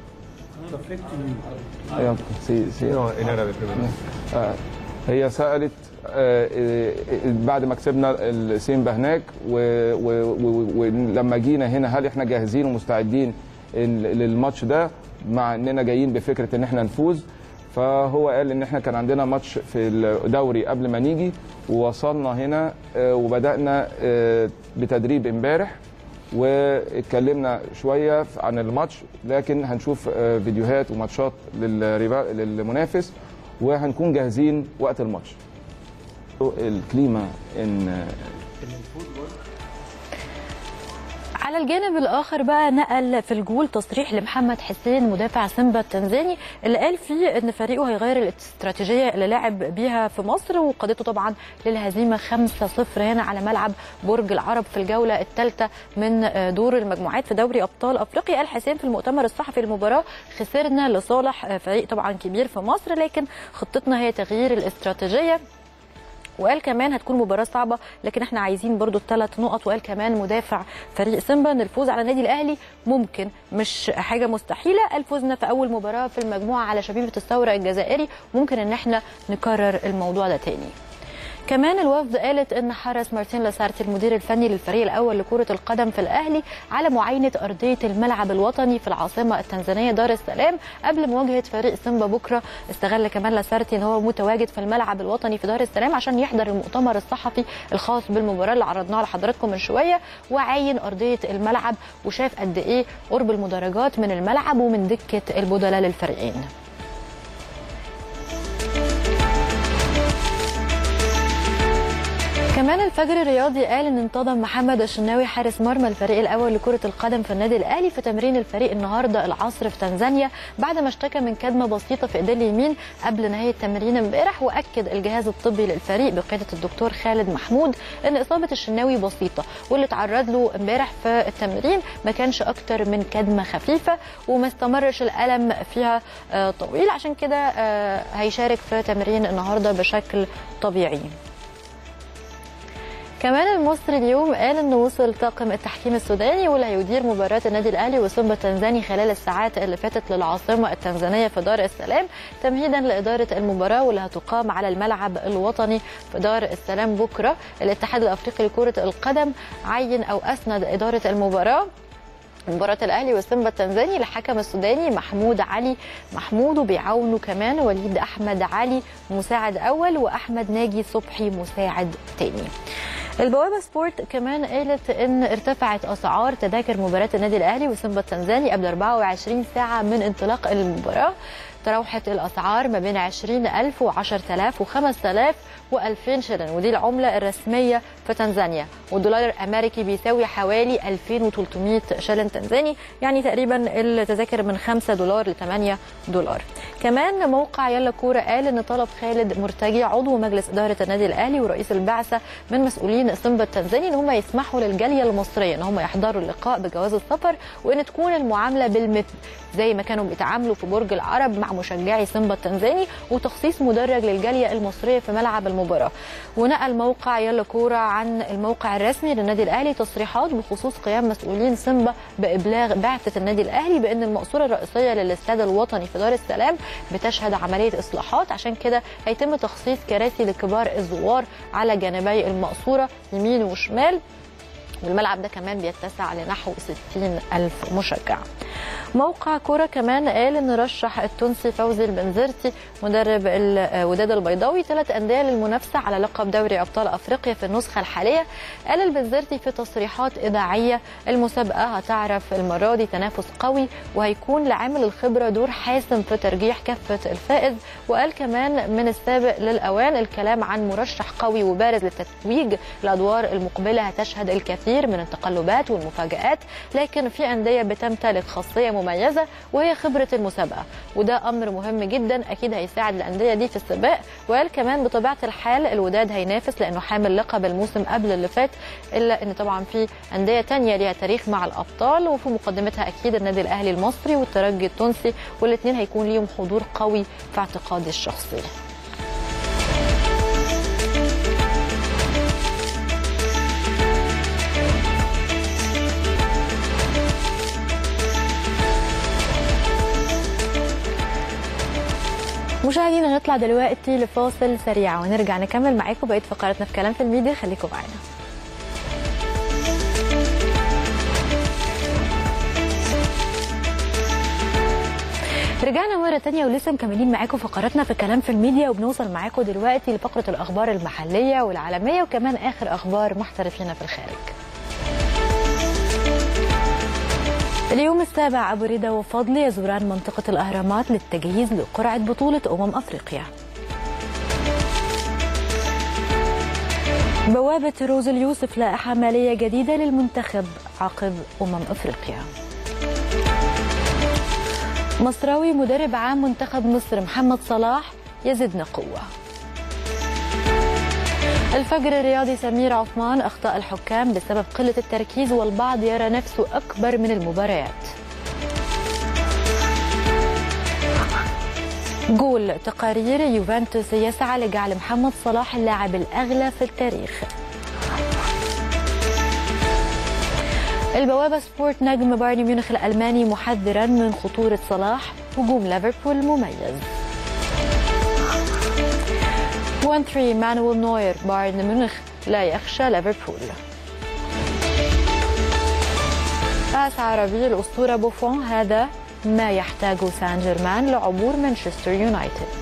[SPEAKER 4] أيوة، sí, sí.
[SPEAKER 5] No, en árabe primero.
[SPEAKER 4] آه، هي سالت آه، آه، بعد ما كسبنا السيمبا هناك و- و- و- ولما جينا هنا هل احنا جاهزين ومستعدين ال- للماتش ده مع اننا جايين بفكره ان احنا نفوز فهو قال ان احنا كان عندنا ماتش في الدوري قبل ما نيجي ووصلنا هنا آه، وبدانا آه، بتدريب امبارح واتكلمنا شويه عن الماتش لكن هنشوف آه، فيديوهات وماتشات للريفا- للمنافس وهنكون جاهزين وقت الماتش الكليما ان
[SPEAKER 1] على الجانب الاخر بقى نقل في الجول تصريح لمحمد حسين مدافع سيمبا التنزاني اللي قال فيه ان فريقه هيغير الاستراتيجيه اللي لعب بيها في مصر وقادته طبعا للهزيمه 5-0 هنا على ملعب برج العرب في الجوله الثالثه من دور المجموعات في دوري ابطال افريقيا قال حسين في المؤتمر الصحفي المباراه خسرنا لصالح فريق طبعا كبير في مصر لكن خطتنا هي تغيير الاستراتيجيه وقال كمان هتكون مباراه صعبه لكن احنا عايزين برضو الثلاث نقط وقال كمان مدافع فريق سيمبا ان الفوز على النادي الاهلي ممكن مش حاجه مستحيله قال فوزنا في اول مباراه في المجموعه على شبيبه الثوره الجزائري ممكن ان احنا نكرر الموضوع ده تاني كمان الوفد قالت ان حرص مارتين لاسارتي المدير الفني للفريق الاول لكره القدم في الاهلي على معاينه ارضيه الملعب الوطني في العاصمه التنزانيه دار السلام قبل مواجهه فريق سيمبا بكره استغل كمان لاسارتي ان هو متواجد في الملعب الوطني في دار السلام عشان يحضر المؤتمر الصحفي الخاص بالمباراه اللي عرضناها لحضراتكم من شويه وعاين ارضيه الملعب وشاف قد ايه قرب المدرجات من الملعب ومن دكه البدلاء للفريقين كمان الفجر الرياضي قال ان انتظم محمد الشناوي حارس مرمى الفريق الاول لكره القدم في النادي الاهلي في تمرين الفريق النهارده العصر في تنزانيا بعد ما اشتكى من كدمه بسيطه في ايديه اليمين قبل نهايه التمرين امبارح واكد الجهاز الطبي للفريق بقياده الدكتور خالد محمود ان اصابه الشناوي بسيطه واللي تعرض له امبارح في التمرين ما كانش اكتر من كدمه خفيفه وما استمرش الالم فيها آه، طويل عشان كده آه، هيشارك في تمرين النهارده بشكل طبيعي كمان المصري اليوم قال انه وصل طاقم التحكيم السوداني واللي هيدير مباراه النادي الاهلي وسيمبا التنزاني خلال الساعات اللي فاتت للعاصمه التنزانيه في دار السلام تمهيدا لاداره المباراه واللي هتقام على الملعب الوطني في دار السلام بكره الاتحاد الافريقي لكره القدم عين او اسند اداره المباراه مباراة الأهلي وسيمبا التنزاني لحكم السوداني محمود علي محمود وبيعاونه كمان وليد أحمد علي مساعد أول وأحمد ناجي صبحي مساعد تاني البوابة سبورت كمان قالت ان ارتفعت اسعار تذاكر مباراة النادي الاهلي وسيمبا التنزاني قبل 24 ساعة من انطلاق المباراة تراوحت الاسعار ما بين 20000 و10000 و5000 و2000 شلن ودي العملة الرسمية في تنزانيا والدولار الامريكي بيساوي حوالي 2300 شلن تنزاني يعني تقريبا التذاكر من 5 دولار ل 8 دولار كمان موقع يلا كورة قال ان طلب خالد مرتجي عضو مجلس ادارة النادي الاهلي ورئيس البعثة من مسؤولين سيمبا التنزاني ان هم يسمحوا للجالية المصرية ان هم يحضروا اللقاء بجواز السفر وان تكون المعاملة بالمثل زي ما كانوا بيتعاملوا في برج العرب مع مشجعي سيمبا التنزاني وتخصيص مدرج للجاليه المصريه في ملعب المباراه ونقل موقع يلا كوره عن الموقع الرسمي للنادي الاهلي تصريحات بخصوص قيام مسؤولين سيمبا بابلاغ بعثه النادي الاهلي بان المقصوره الرئيسيه للاستاد الوطني في دار السلام بتشهد عمليه اصلاحات عشان كده هيتم تخصيص كراسي لكبار الزوار على جانبي المقصوره يمين وشمال والملعب ده كمان بيتسع لنحو 60 ألف مشجع موقع كورة كمان قال ان رشح التونسي فوزي البنزرتي مدرب الوداد البيضاوي ثلاث انديه للمنافسه على لقب دوري ابطال افريقيا في النسخه الحاليه قال البنزرتي في تصريحات اذاعيه المسابقه هتعرف المره دي تنافس قوي وهيكون لعامل الخبره دور حاسم في ترجيح كفه الفائز وقال كمان من السابق للاوان الكلام عن مرشح قوي وبارز للتتويج الادوار المقبله هتشهد الكثير من التقلبات والمفاجات لكن في انديه بتمتلك خاصيه مميزه وهي خبره المسابقه وده امر مهم جدا اكيد هيساعد الانديه دي في السباق وقال كمان بطبيعه الحال الوداد هينافس لانه حامل لقب الموسم قبل اللي فات الا ان طبعا في انديه تانية ليها تاريخ مع الابطال وفي مقدمتها اكيد النادي الاهلي المصري والترجي التونسي والاثنين هيكون ليهم حضور قوي في اعتقادي الشخصي مشاهدينا نطلع دلوقتي لفاصل سريع ونرجع نكمل معاكم بقيه فقراتنا في كلام في الميديا خليكم معانا رجعنا مرة تانية ولسه مكملين معاكم فقراتنا في كلام في الميديا وبنوصل معاكم دلوقتي لفقرة الأخبار المحلية والعالمية وكمان آخر أخبار محترفين في الخارج اليوم السابع أبو ريدة وفضل يزوران منطقة الأهرامات للتجهيز لقرعة بطولة أمم أفريقيا بوابة روز اليوسف لائحة مالية جديدة للمنتخب عقب أمم أفريقيا مصراوي مدرب عام منتخب مصر محمد صلاح يزدنا قوة الفجر الرياضي سمير عثمان أخطاء الحكام بسبب قلة التركيز والبعض يرى نفسه أكبر من المباريات جول تقارير يوفنتوس يسعى لجعل محمد صلاح اللاعب الأغلى في التاريخ البوابة سبورت نجم بايرن ميونخ الألماني محذرا من خطورة صلاح هجوم ليفربول مميز 1 3 مانويل نوير بايرن ميونخ لا يخشى ليفربول كأس عربي الأسطورة بوفون هذا ما يحتاجه سان جيرمان لعبور مانشستر يونايتد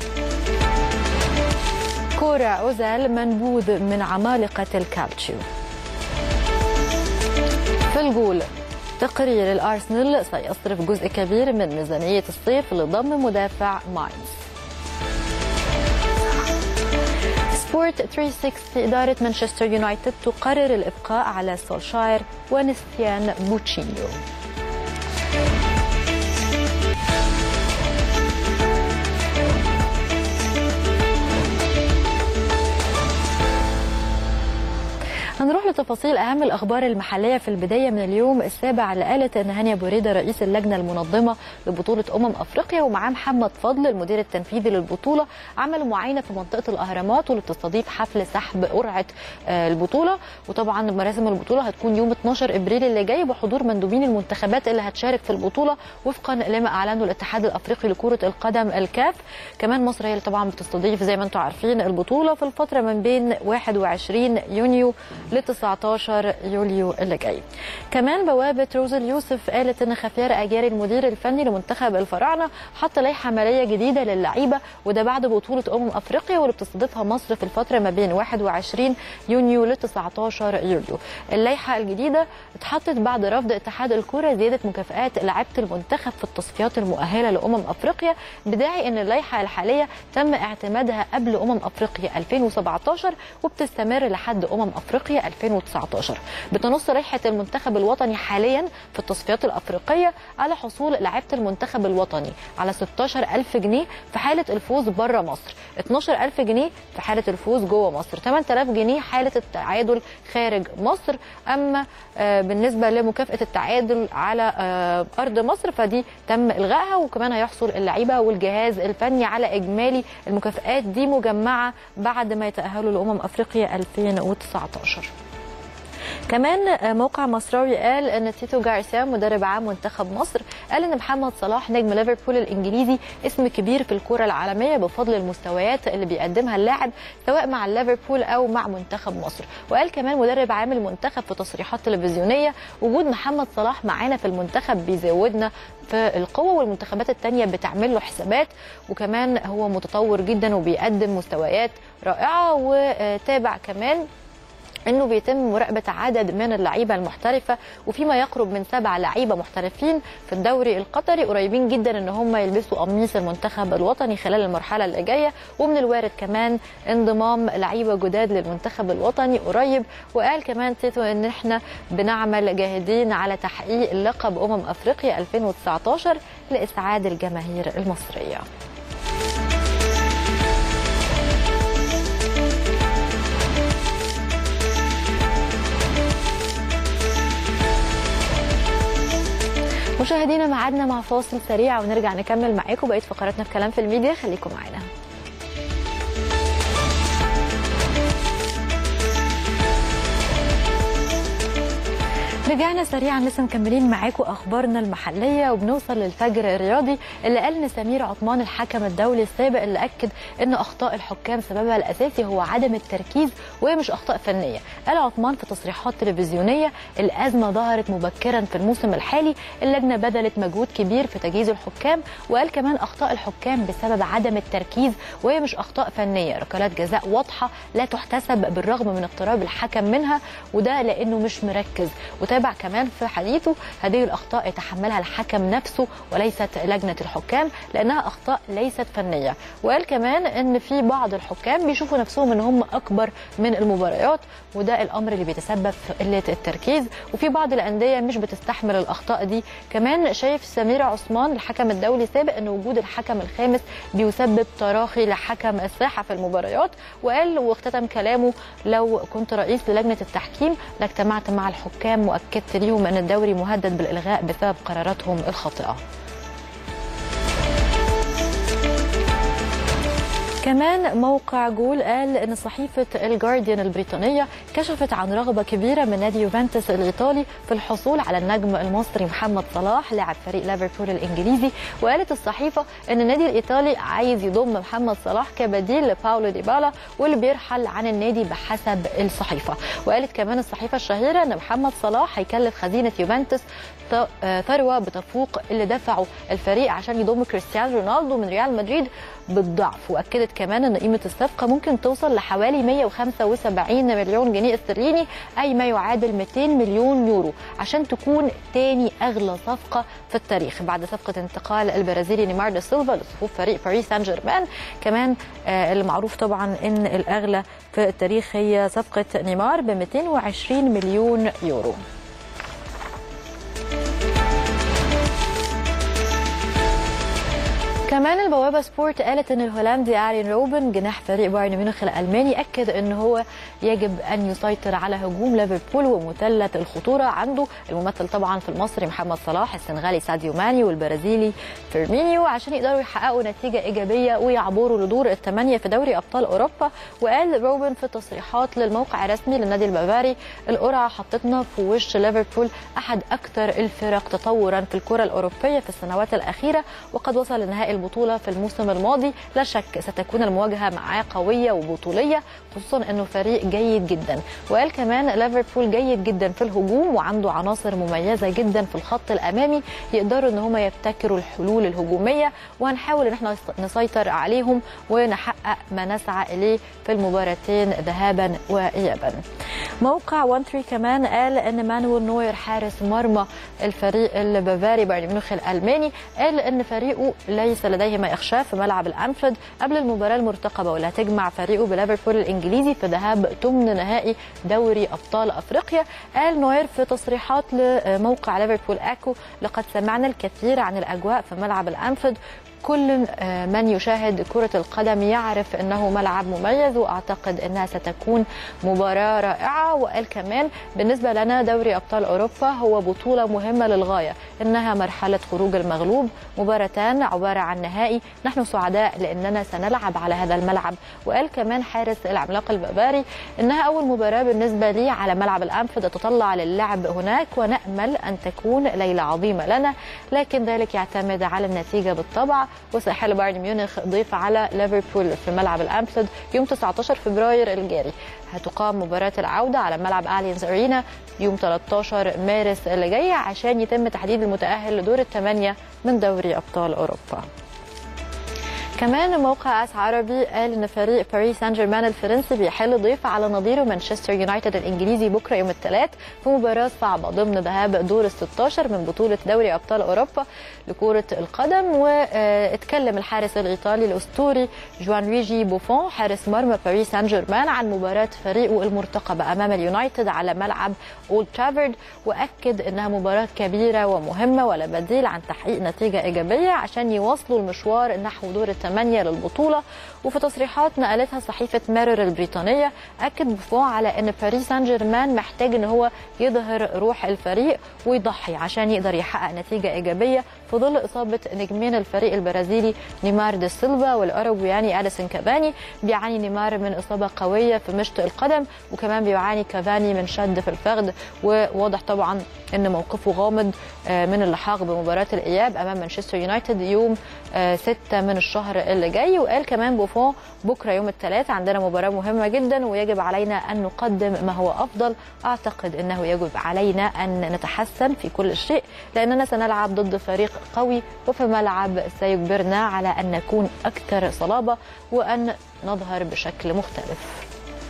[SPEAKER 1] كورة أوزيل منبوذ من عمالقة الكالتشيو في الجول تقرير الأرسنال سيصرف جزء كبير من ميزانية الصيف لضم مدافع ماينز سبورت 360 إدارة مانشستر يونايتد تقرر الإبقاء على سولشاير ونسيان بوتشينيو هنروح لتفاصيل اهم الاخبار المحليه في البدايه من اليوم السابع اللي قالت ان هانيا بوريده رئيس اللجنه المنظمه لبطوله امم افريقيا ومعاه محمد فضل المدير التنفيذي للبطوله عملوا معاينه في منطقه الاهرامات واللي بتستضيف حفل سحب قرعه البطوله وطبعا مراسم البطوله هتكون يوم 12 ابريل اللي جاي بحضور مندوبين المنتخبات اللي هتشارك في البطوله وفقا لما اعلنه الاتحاد الافريقي لكره القدم الكاف كمان مصر هي اللي طبعا بتستضيف زي ما انتم عارفين البطوله في الفتره من بين 21 يونيو ل 19 يوليو اللي جاي. كمان بوابه روز اليوسف قالت ان خفير اجاري المدير الفني لمنتخب الفراعنه حط لائحه ماليه جديده للعيبه وده بعد بطوله امم افريقيا واللي بتستضيفها مصر في الفتره ما بين 21 يونيو ل 19 يوليو. اللائحه الجديده اتحطت بعد رفض اتحاد الكره زياده مكافئات لعيبه المنتخب في التصفيات المؤهله لامم افريقيا بداعي ان اللائحه الحاليه تم اعتمادها قبل امم افريقيا 2017 وبتستمر لحد امم افريقيا 2019 بتنص رائحه المنتخب الوطني حاليا في التصفيات الافريقيه على حصول لعيبه المنتخب الوطني على 16000 جنيه في حاله الفوز بره مصر 12000 جنيه في حاله الفوز جوه مصر 8000 جنيه حاله التعادل خارج مصر اما آه، بالنسبه لمكافاه التعادل على آه، ارض مصر فدي تم الغائها وكمان هيحصل اللعيبه والجهاز الفني على اجمالي المكافآت دي مجمعه بعد ما يتاهلوا لامم افريقيا 2019 كمان موقع مصراوي قال ان تيتو جارسيا مدرب عام منتخب مصر قال ان محمد صلاح نجم ليفربول الانجليزي اسم كبير في الكره العالميه بفضل المستويات اللي بيقدمها اللاعب سواء مع ليفربول او مع منتخب مصر وقال كمان مدرب عام المنتخب في تصريحات تلفزيونيه وجود محمد صلاح معانا في المنتخب بيزودنا في القوه والمنتخبات التانية بتعمل له حسابات وكمان هو متطور جدا وبيقدم مستويات رائعه وتابع كمان انه بيتم مراقبه عدد من اللعيبه المحترفه وفيما يقرب من سبع لعيبه محترفين في الدوري القطري قريبين جدا ان هم يلبسوا قميص المنتخب الوطني خلال المرحله اللي جايه ومن الوارد كمان انضمام لعيبه جداد للمنتخب الوطني قريب وقال كمان تيتو ان احنا بنعمل جاهدين على تحقيق لقب امم افريقيا 2019 لاسعاد الجماهير المصريه مشاهدينا معادنا مع فاصل سريع ونرجع نكمل معاكم بقيه فقراتنا في كلام في الميديا خليكم معانا رجعنا سريعا لسه مكملين معاكم اخبارنا المحليه وبنوصل للفجر الرياضي اللي قال ان سمير عثمان الحكم الدولي السابق اللي اكد ان اخطاء الحكام سببها الاساسي هو عدم التركيز وهي مش اخطاء فنيه قال عثمان في تصريحات تلفزيونيه الازمه ظهرت مبكرا في الموسم الحالي اللجنه بذلت مجهود كبير في تجهيز الحكام وقال كمان اخطاء الحكام بسبب عدم التركيز وهي مش اخطاء فنيه ركلات جزاء واضحه لا تحتسب بالرغم من اقتراب الحكم منها وده لانه مش مركز وتابع كمان في حديثه هذه الاخطاء يتحملها الحكم نفسه وليست لجنه الحكام لانها اخطاء ليست فنيه وقال كمان ان في بعض الحكام بيشوفوا نفسهم ان هم اكبر من المباريات وده الامر اللي بيتسبب في قله التركيز وفي بعض الانديه مش بتستحمل الاخطاء دي كمان شايف سمير عثمان الحكم الدولي سابق ان وجود الحكم الخامس بيسبب تراخي لحكم الساحه في المباريات وقال واختتم كلامه لو كنت رئيس للجنه التحكيم لاجتمعت مع الحكام واكدت ليهم ان الدوري مهدد بالالغاء بسبب قراراتهم الخاطئه كمان موقع جول قال ان صحيفه الجارديان البريطانيه كشفت عن رغبه كبيره من نادي يوفنتوس الايطالي في الحصول على النجم المصري محمد صلاح لاعب فريق ليفربول الانجليزي وقالت الصحيفه ان النادي الايطالي عايز يضم محمد صلاح كبديل لباولو ديبالا واللي بيرحل عن النادي بحسب الصحيفه وقالت كمان الصحيفه الشهيره ان محمد صلاح هيكلف خزينه يوفنتوس ط- آه، ثروه بتفوق اللي دفعه الفريق عشان يضم كريستيانو رونالدو من ريال مدريد بالضعف واكدت كمان ان قيمه الصفقه ممكن توصل لحوالي 175 مليون جنيه استرليني اي ما يعادل 200 مليون يورو عشان تكون تاني اغلى صفقه في التاريخ بعد صفقه انتقال البرازيلي نيمار دا سيلفا لصفوف فريق باريس سان جيرمان كمان آه، اللي معروف طبعا ان الاغلى في التاريخ هي صفقه نيمار ب 220 مليون يورو كمان البوابه سبورت قالت ان الهولندي ارين روبن جناح فريق بايرن ميونخ الالماني اكد ان هو يجب ان يسيطر على هجوم ليفربول ومثلث الخطوره عنده الممثل طبعا في المصري محمد صلاح السنغالي ساديو ماني والبرازيلي فيرمينيو عشان يقدروا يحققوا نتيجه ايجابيه ويعبروا لدور الثمانيه في دوري ابطال اوروبا وقال روبن في تصريحات للموقع الرسمي للنادي البافاري القرعه حطتنا في وش ليفربول احد اكثر الفرق تطورا في الكره الاوروبيه في السنوات الاخيره وقد وصل لنهائي البطوله في الموسم الماضي لا شك ستكون المواجهه معاه قويه وبطوليه خصوصا انه فريق جيد جدا وقال كمان ليفربول جيد جدا في الهجوم وعنده عناصر مميزه جدا في الخط الامامي يقدروا ان هم يبتكروا الحلول الهجوميه وهنحاول ان احنا نسيطر عليهم ونحقق ما نسعى اليه في المباراتين ذهابا وايابا موقع 1 3 كمان قال ان مانويل نوير حارس مرمى الفريق البافاري بايرن ميونخ الالماني قال ان فريقه ليس ليس لديهما اخشاف في ملعب الانفيلد قبل المباراه المرتقبه واللي هتجمع فريقه بليفربول الانجليزي في ذهاب ثمن نهائي دوري ابطال افريقيا قال نوير في تصريحات لموقع ليفربول اكو لقد سمعنا الكثير عن الاجواء في ملعب الانفيلد كل من يشاهد كرة القدم يعرف أنه ملعب مميز وأعتقد أنها ستكون مباراة رائعة وقال كمان بالنسبة لنا دوري أبطال أوروبا هو بطولة مهمة للغاية إنها مرحلة خروج المغلوب مباراتان عبارة عن نهائي نحن سعداء لأننا سنلعب على هذا الملعب وقال كمان حارس العملاق الباباري إنها أول مباراة بالنسبة لي على ملعب الأنفيلد أتطلع للعب هناك ونأمل أن تكون ليلة عظيمة لنا لكن ذلك يعتمد على النتيجة بالطبع وسيحل بايرن ميونخ ضيف على ليفربول في ملعب الانفيلد يوم 19 فبراير الجاري هتقام مباراة العودة على ملعب أليانز أرينا يوم 13 مارس اللي جاي عشان يتم تحديد المتأهل لدور الثمانية من دوري أبطال أوروبا كمان موقع اس عربي قال ان فريق باريس سان جيرمان الفرنسي بيحل ضيف على نظيره مانشستر يونايتد الانجليزي بكره يوم الثلاث في مباراه صعبه ضمن ذهاب دور ال 16 من بطوله دوري ابطال اوروبا لكره القدم واتكلم الحارس الايطالي الاسطوري جوان ريجي بوفون حارس مرمى باريس سان جيرمان عن مباراه فريقه المرتقبه امام اليونايتد على ملعب اولد ترافورد واكد انها مباراه كبيره ومهمه ولا بديل عن تحقيق نتيجه ايجابيه عشان يواصلوا المشوار نحو دور الثمانيه للبطوله وفي تصريحات نقلتها صحيفه ميرور البريطانيه اكد بوفون على ان باريس سان جيرمان محتاج ان هو يظهر روح الفريق ويضحي عشان يقدر يحقق نتيجه ايجابيه في ظل اصابه نجمين الفريق البرازيلي نيمار دي سيلفا والاوروغوياني اديسون كافاني بيعاني نيمار من اصابه قويه في مشط القدم وكمان بيعاني كافاني من شد في الفخذ وواضح طبعا ان موقفه غامض من اللحاق بمباراه الاياب امام مانشستر يونايتد يوم 6 من الشهر اللي جاي وقال كمان بوفون بكره يوم الثلاث عندنا مباراه مهمه جدا ويجب علينا ان نقدم ما هو افضل اعتقد انه يجب علينا ان نتحسن في كل شيء لاننا سنلعب ضد فريق قوي وفي ملعب سيجبرنا على ان نكون اكثر صلابه وان نظهر بشكل مختلف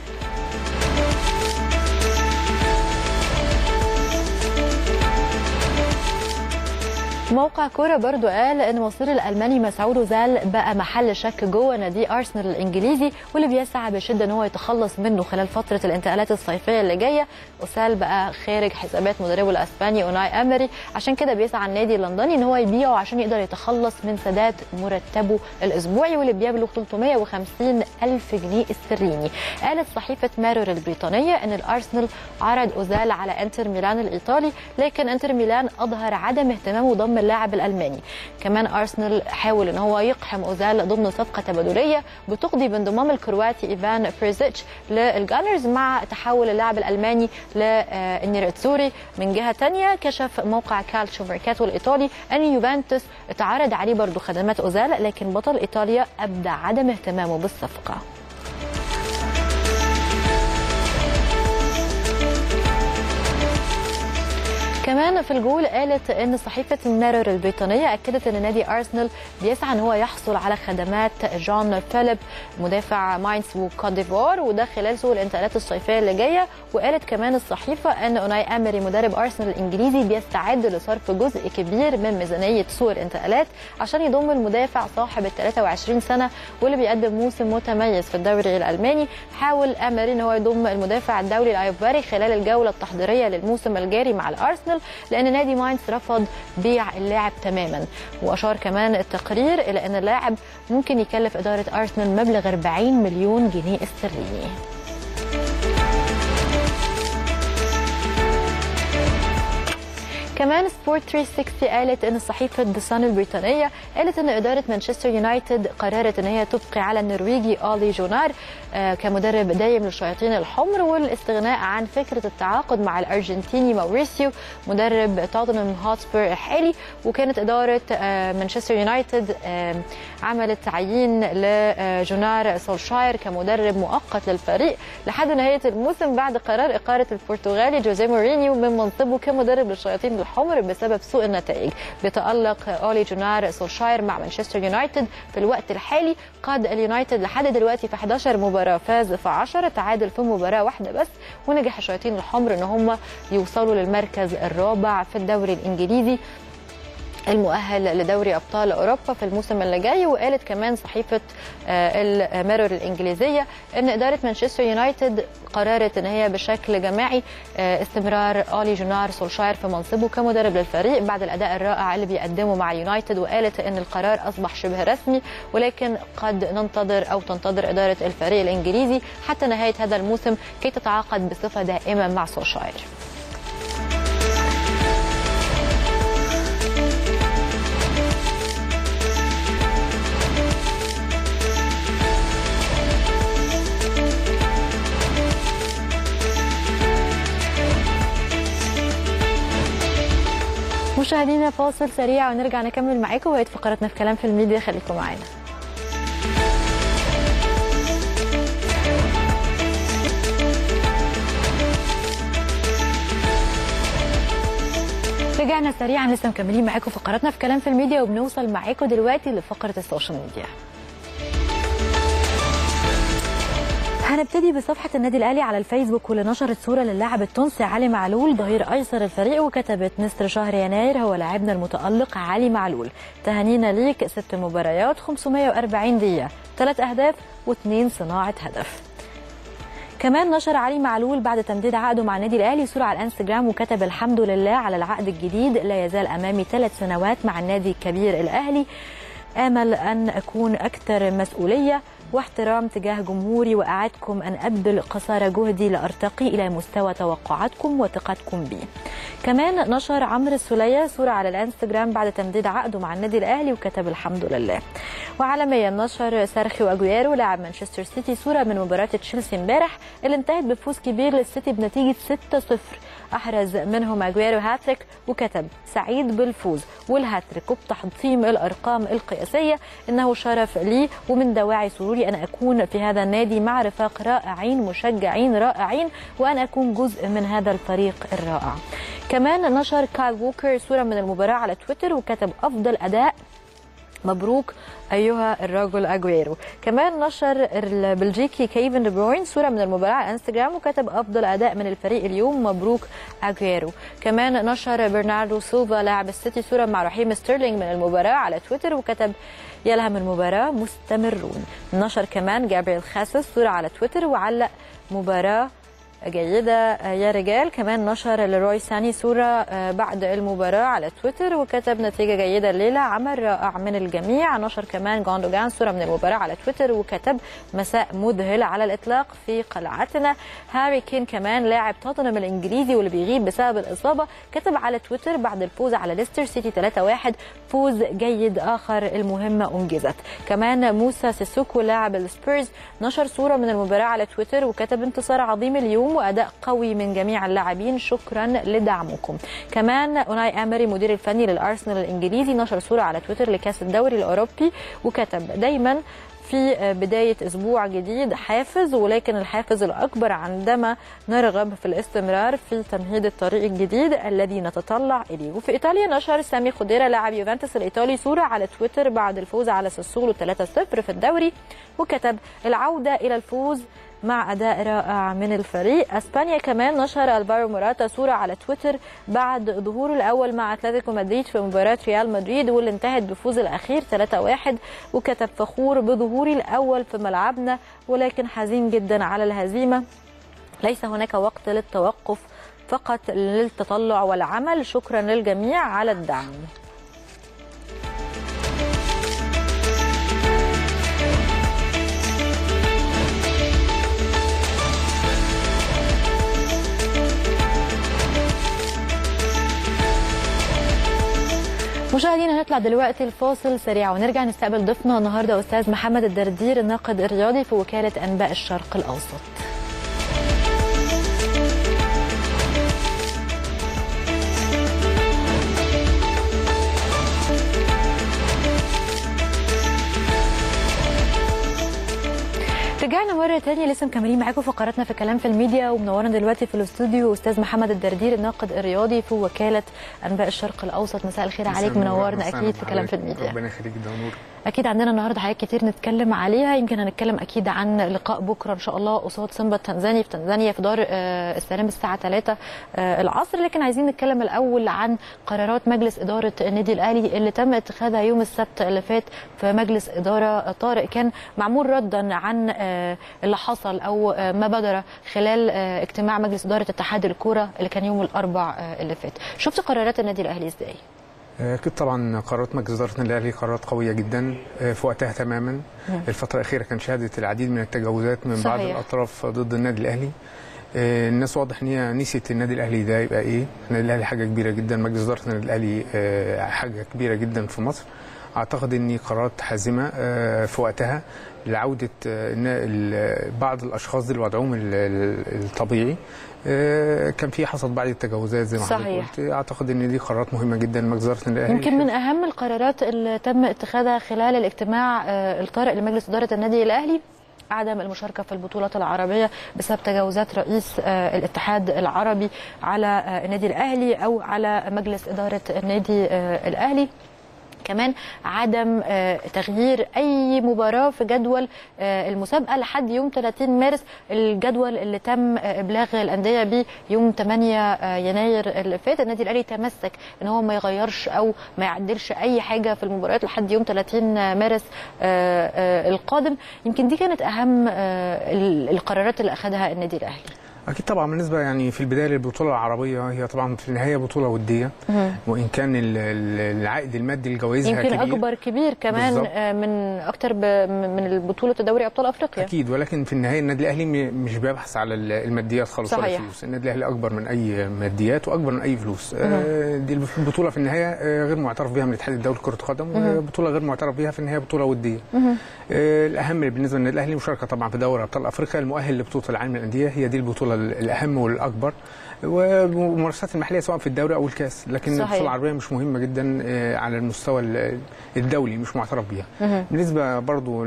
[SPEAKER 1] موقع كورة برضو قال ان مصير الالماني مسعود اوزيل بقى محل شك جوه نادي ارسنال الانجليزي واللي بيسعى بشده ان هو يتخلص منه خلال فتره الانتقالات الصيفيه اللي جايه اوزيل بقى خارج حسابات مدربه الاسباني اوناي امري عشان كده بيسعى النادي اللندني ان هو يبيعه عشان يقدر يتخلص من سداد مرتبه الاسبوعي واللي بيبلغ 350 الف جنيه استرليني قالت صحيفه مارور البريطانيه ان الارسنال عرض اوزيل على انتر ميلان الايطالي لكن انتر ميلان اظهر عدم اهتمامه ضم اللاعب الالماني كمان ارسنال حاول ان هو يقحم اوزيل ضمن صفقه تبادليه بتقضي بانضمام الكرواتي ايفان بريزيتش للجانرز مع تحول اللاعب الالماني للنيرتسوري من جهه ثانيه كشف موقع كالتشو ميركاتو الايطالي ان يوفنتوس اتعرض عليه برضه خدمات اوزيل لكن بطل ايطاليا ابدى عدم اهتمامه بالصفقه كمان في الجول قالت ان صحيفه ميرور البريطانيه اكدت ان نادي ارسنال بيسعى ان هو يحصل على خدمات جون فيليب مدافع ماينز وكوت ديفوار وده خلال سوق الانتقالات الصيفيه اللي جايه وقالت كمان الصحيفه ان اوناي امري مدرب ارسنال الانجليزي بيستعد لصرف جزء كبير من ميزانيه سوق الانتقالات عشان يضم المدافع صاحب ال 23 سنه واللي بيقدم موسم متميز في الدوري الالماني حاول امري ان هو يضم المدافع الدولي الايفواري خلال الجوله التحضيريه للموسم الجاري مع الارسنال لان نادي ماينز رفض بيع اللاعب تماما واشار كمان التقرير الى ان اللاعب ممكن يكلف اداره ارسنال مبلغ 40 مليون جنيه استرليني كمان سبورت 360 قالت ان صحيفه ذا سان البريطانيه قالت ان اداره مانشستر يونايتد قررت ان هي تبقي على النرويجي اولي جونار آه كمدرب دايم للشياطين الحمر والاستغناء عن فكره التعاقد مع الارجنتيني ماوريسيو مدرب توتنهام هوتسبير الحالي وكانت اداره آه مانشستر يونايتد آه عملت تعيين لجونار سولشاير كمدرب مؤقت للفريق لحد نهايه الموسم بعد قرار اقاله البرتغالي جوزيه مورينيو من منصبه كمدرب للشياطين الحمر بسبب سوء النتائج بيتألق أولي جونار سولشاير مع مانشستر يونايتد في الوقت الحالي قاد اليونايتد لحد دلوقتي في 11 مباراة فاز في 10 تعادل في مباراة واحدة بس ونجح الشياطين الحمر ان هم يوصلوا للمركز الرابع في الدوري الانجليزي المؤهل لدوري ابطال اوروبا في الموسم اللي جاي وقالت كمان صحيفه آه، الميرور الانجليزيه ان اداره مانشستر يونايتد قررت ان هي بشكل جماعي آه، استمرار اولي جونار سولشاير في منصبه كمدرب للفريق بعد الاداء الرائع اللي بيقدمه مع يونايتد وقالت ان القرار اصبح شبه رسمي ولكن قد ننتظر او تنتظر اداره الفريق الانجليزي حتى نهايه هذا الموسم كي تتعاقد بصفه دائمه مع سولشاير مشاهدينا فاصل سريع ونرجع نكمل معاكم وهي فقرتنا في كلام في الميديا خليكم معانا رجعنا سريعا لسه مكملين معاكم فقراتنا في كلام في الميديا وبنوصل معاكم دلوقتي لفقره السوشيال ميديا هنبتدي بصفحة النادي الأهلي على الفيسبوك واللي نشرت صورة للاعب التونسي علي معلول ظهير أيسر الفريق وكتبت نصر شهر يناير هو لاعبنا المتألق علي معلول تهانينا ليك ست مباريات 540 دقيقة ثلاث أهداف واثنين صناعة هدف كمان نشر علي معلول بعد تمديد عقده مع النادي الاهلي صوره على الانستجرام وكتب الحمد لله على العقد الجديد لا يزال امامي ثلاث سنوات مع النادي الكبير الاهلي امل ان اكون اكثر مسؤوليه واحترام تجاه جمهوري واعدكم ان ابذل قصارى جهدي لارتقي الى مستوى توقعاتكم وثقتكم بي. كمان نشر عمرو السوليه صوره على الانستجرام بعد تمديد عقده مع النادي الاهلي وكتب الحمد لله. وعالميا نشر سيرخيو اجويرو لاعب مانشستر سيتي صوره من مباراه تشيلسي امبارح اللي انتهت بفوز كبير للسيتي بنتيجه 6-0 احرز منهم اجويرو هاتريك وكتب سعيد بالفوز والهاتريك وبتحطيم الارقام القياسيه انه شرف لي ومن دواعي سروري ان اكون في هذا النادي مع رفاق رائعين مشجعين رائعين وان اكون جزء من هذا الفريق الرائع. كمان نشر كايل ووكر صوره من المباراه على تويتر وكتب افضل اداء مبروك ايها الرجل اجويرو كمان نشر البلجيكي كيفن دي بروين صوره من المباراه على انستجرام وكتب افضل اداء من الفريق اليوم مبروك اجويرو كمان نشر برناردو سيلفا لاعب السيتي صوره مع رحيم ستيرلينج من المباراه على تويتر وكتب يلهم المباراه مستمرون نشر كمان جابريل خاسس صوره على تويتر وعلق مباراه جيدة يا رجال كمان نشر لروي ساني صورة بعد المباراة على تويتر وكتب نتيجة جيدة الليلة عمل رائع من الجميع نشر كمان جوندوجان صورة من المباراة على تويتر وكتب مساء مذهل على الإطلاق في قلعتنا هاري كين كمان لاعب توتنهام الإنجليزي واللي بيغيب بسبب الإصابة كتب على تويتر بعد الفوز على ليستر سيتي 3-1 فوز جيد آخر المهمة أنجزت كمان موسى سيسوكو لاعب السبيرز نشر صورة من المباراة على تويتر وكتب انتصار عظيم اليوم واداء قوي من جميع اللاعبين شكرا لدعمكم كمان اوناي امري مدير الفني للارسنال الانجليزي نشر صوره على تويتر لكاس الدوري الاوروبي وكتب دايما في بداية أسبوع جديد حافز ولكن الحافز الأكبر عندما نرغب في الاستمرار في تمهيد الطريق الجديد الذي نتطلع إليه وفي إيطاليا نشر سامي خضيرة لاعب يوفنتوس الإيطالي صورة على تويتر بعد الفوز على ساسولو 3-0 في الدوري وكتب العودة إلى الفوز مع اداء رائع من الفريق اسبانيا كمان نشر الفارو موراتا صوره على تويتر بعد ظهوره الاول مع اتلتيكو مدريد في مباراه ريال مدريد واللي انتهت بفوز الاخير 3-1 وكتب فخور بظهوري الاول في ملعبنا ولكن حزين جدا على الهزيمه ليس هناك وقت للتوقف فقط للتطلع والعمل شكرا للجميع على الدعم مشاهدينا هنطلع دلوقتي الفاصل سريع ونرجع نستقبل ضيفنا النهارده استاذ محمد الدردير الناقد الرياضي في وكاله انباء الشرق الاوسط. رجعنا مرة تانية لسه مكملين معاكم فقراتنا في كلام في الميديا ومنورنا دلوقتي في الاستوديو استاذ محمد الدردير الناقد الرياضي في وكالة انباء الشرق الاوسط مساء الخير عليك منورنا اكيد في كلام في الميديا
[SPEAKER 7] ربنا يخليك ده نور
[SPEAKER 1] اكيد عندنا النهارده حاجات كتير نتكلم عليها يمكن هنتكلم اكيد عن لقاء بكره ان شاء الله قصاد سيمبا التنزاني في تنزانيا في دار آه، السلام الساعه 3 آه، العصر لكن عايزين نتكلم الاول عن قرارات مجلس اداره النادي الاهلي اللي تم اتخاذها يوم السبت اللي فات في مجلس اداره طارئ كان معمول ردا عن آه، اللي حصل او آه، ما بدر خلال آه، اجتماع مجلس اداره اتحاد الكوره اللي كان يوم الاربع آه، اللي فات شفت قرارات النادي الاهلي ازاي
[SPEAKER 7] اكيد طبعا قرارات مجلس اداره النادي الاهلي قرارات قويه جدا آه، في وقتها تماما الفتره الاخيره كان شهدت العديد من التجاوزات من بعض
[SPEAKER 1] صحيح.
[SPEAKER 7] الاطراف ضد النادي الاهلي آه، الناس واضح ان هي نسيت النادي الاهلي ده يبقى ايه النادي الاهلي حاجه كبيره جدا مجلس اداره النادي الاهلي آه، حاجه كبيره جدا في مصر اعتقد ان قرارات حازمه آه، في وقتها لعوده آه، إن ال- بعض الاشخاص دي لوضعهم ال- ال- الطبيعي آه، كان في حصلت بعض التجاوزات زي ما حضرتك
[SPEAKER 1] صحيح.
[SPEAKER 7] قلت اعتقد ان دي قرارات مهمه جدا مجلس اداره النادي الاهلي
[SPEAKER 1] يمكن من اهم القرارات اللي تم اتخاذها خلال الاجتماع آه، الطارئ لمجلس اداره النادي الاهلي عدم المشاركه في البطولات العربيه بسبب تجاوزات رئيس آه، الاتحاد العربي على آه، النادي الاهلي او على مجلس اداره النادي آه، الاهلي كمان عدم آه، تغيير اي مباراه في جدول آه، المسابقه لحد يوم 30 مارس الجدول اللي تم آه، ابلاغ الانديه بيه يوم 8 آه، يناير اللي فات النادي الاهلي تمسك ان هو ما يغيرش او ما يعدلش اي حاجه في المباريات لحد يوم 30 مارس آه، آه، القادم يمكن دي كانت اهم آه، ال- القرارات اللي اخذها النادي الاهلي
[SPEAKER 7] اكيد طبعا بالنسبه يعني في البدايه للبطوله العربيه هي طبعا في النهايه بطوله وديه وان كان ال- ال- العائد المادي لجوائزها
[SPEAKER 1] يمكن
[SPEAKER 7] كبير
[SPEAKER 1] اكبر كبير كمان
[SPEAKER 7] بالظبط.
[SPEAKER 1] آه، من اكتر ب- من بطوله دوري ابطال افريقيا
[SPEAKER 7] اكيد ولكن في النهايه النادي الاهلي م- مش بيبحث على ال- الماديات خالص ولا
[SPEAKER 1] صحيح.
[SPEAKER 7] الفلوس النادي الاهلي اكبر من اي ماديات واكبر من اي فلوس آه، دي البطوله في النهايه آه، غير معترف بها من الاتحاد الدولي لكره القدم وبطوله غير معترف بها في النهايه بطوله وديه آه، الاهم بالنسبه للنادي الاهلي المشاركه طبعا في دوري ابطال افريقيا المؤهل لبطوله العالم للانديه هي دي البطوله ال- الاهم والاكبر والمنافسات المحليه سواء في الدوري او الكاس لكن
[SPEAKER 1] صحيح.
[SPEAKER 7] البطوله العربيه مش مهمه جدا آه، على المستوى ال- الدولي مش معترف بيها بالنسبه برضو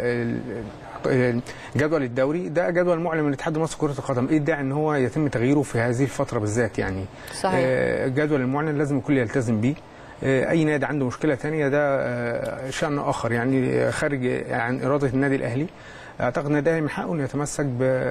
[SPEAKER 7] لل جدول الدوري ده جدول معلن من الاتحاد المصري لكره القدم ايه الداعي ان هو يتم تغييره في هذه الفتره بالذات يعني
[SPEAKER 1] صحيح.
[SPEAKER 7] آه، الجدول المعلن لازم الكل يلتزم بيه آه، اي نادي عنده مشكله تانية ده آه، شان اخر يعني آه، خارج عن اراده النادي الاهلي اعتقد النادي الاهلي من حقه انه يتمسك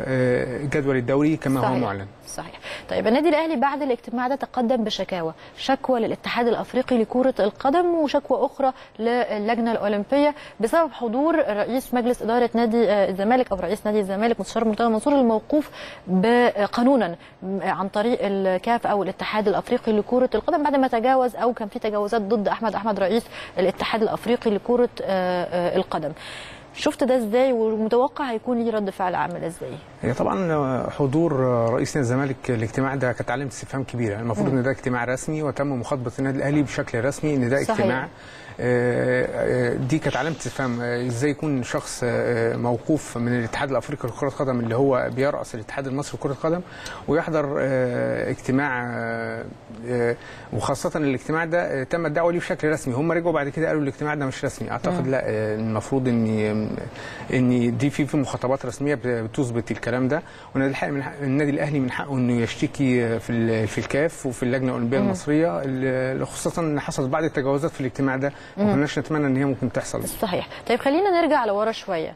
[SPEAKER 7] بجدول الدوري كما هو
[SPEAKER 1] صحيح.
[SPEAKER 7] معلن
[SPEAKER 1] صحيح طيب النادي الاهلي بعد الاجتماع ده تقدم بشكاوى شكوى للاتحاد الافريقي لكره القدم وشكوى اخرى للجنه الاولمبيه بسبب حضور رئيس مجلس اداره نادي آه، الزمالك او رئيس نادي الزمالك مستشار مرتضى منصور الموقوف ب- قانونا عن طريق الكاف او الاتحاد الافريقي لكره القدم بعد ما تجاوز او كان في تجاوزات ضد احمد احمد رئيس الاتحاد الافريقي لكره آه، آه، القدم شفت ده ازاي ومتوقع هيكون ليه رد فعل عامل ازاي
[SPEAKER 7] هي طبعا حضور رئيس نادي الزمالك الاجتماع ده كانت علامه استفهام كبيره المفروض ان ده اجتماع رسمي وتم مخاطبه النادي الاهلي بشكل رسمي ان ده
[SPEAKER 1] صحيح.
[SPEAKER 7] اجتماع آه، آه، دي كانت علامه استفهام آه، ازاي يكون شخص آه، موقوف من الاتحاد الافريقي لكره القدم اللي هو بيرأس الاتحاد المصري لكره القدم ويحضر آه، اجتماع آه، آه، وخاصه الاجتماع ده آه، تم الدعوه ليه بشكل رسمي هم رجعوا بعد كده قالوا الاجتماع ده مش رسمي اعتقد لا آه، المفروض ان ان دي في في مخاطبات رسميه بتثبت الكلام ده والنادي الحق- من حق- النادي الاهلي من حقه انه يشتكي في ال- في الكاف وفي اللجنه الاولمبيه المصريه ال- خصوصا ان حصلت بعض التجاوزات في الاجتماع ده ما كناش نتمنى ان هي ممكن تحصل
[SPEAKER 1] صحيح طيب خلينا نرجع لورا شويه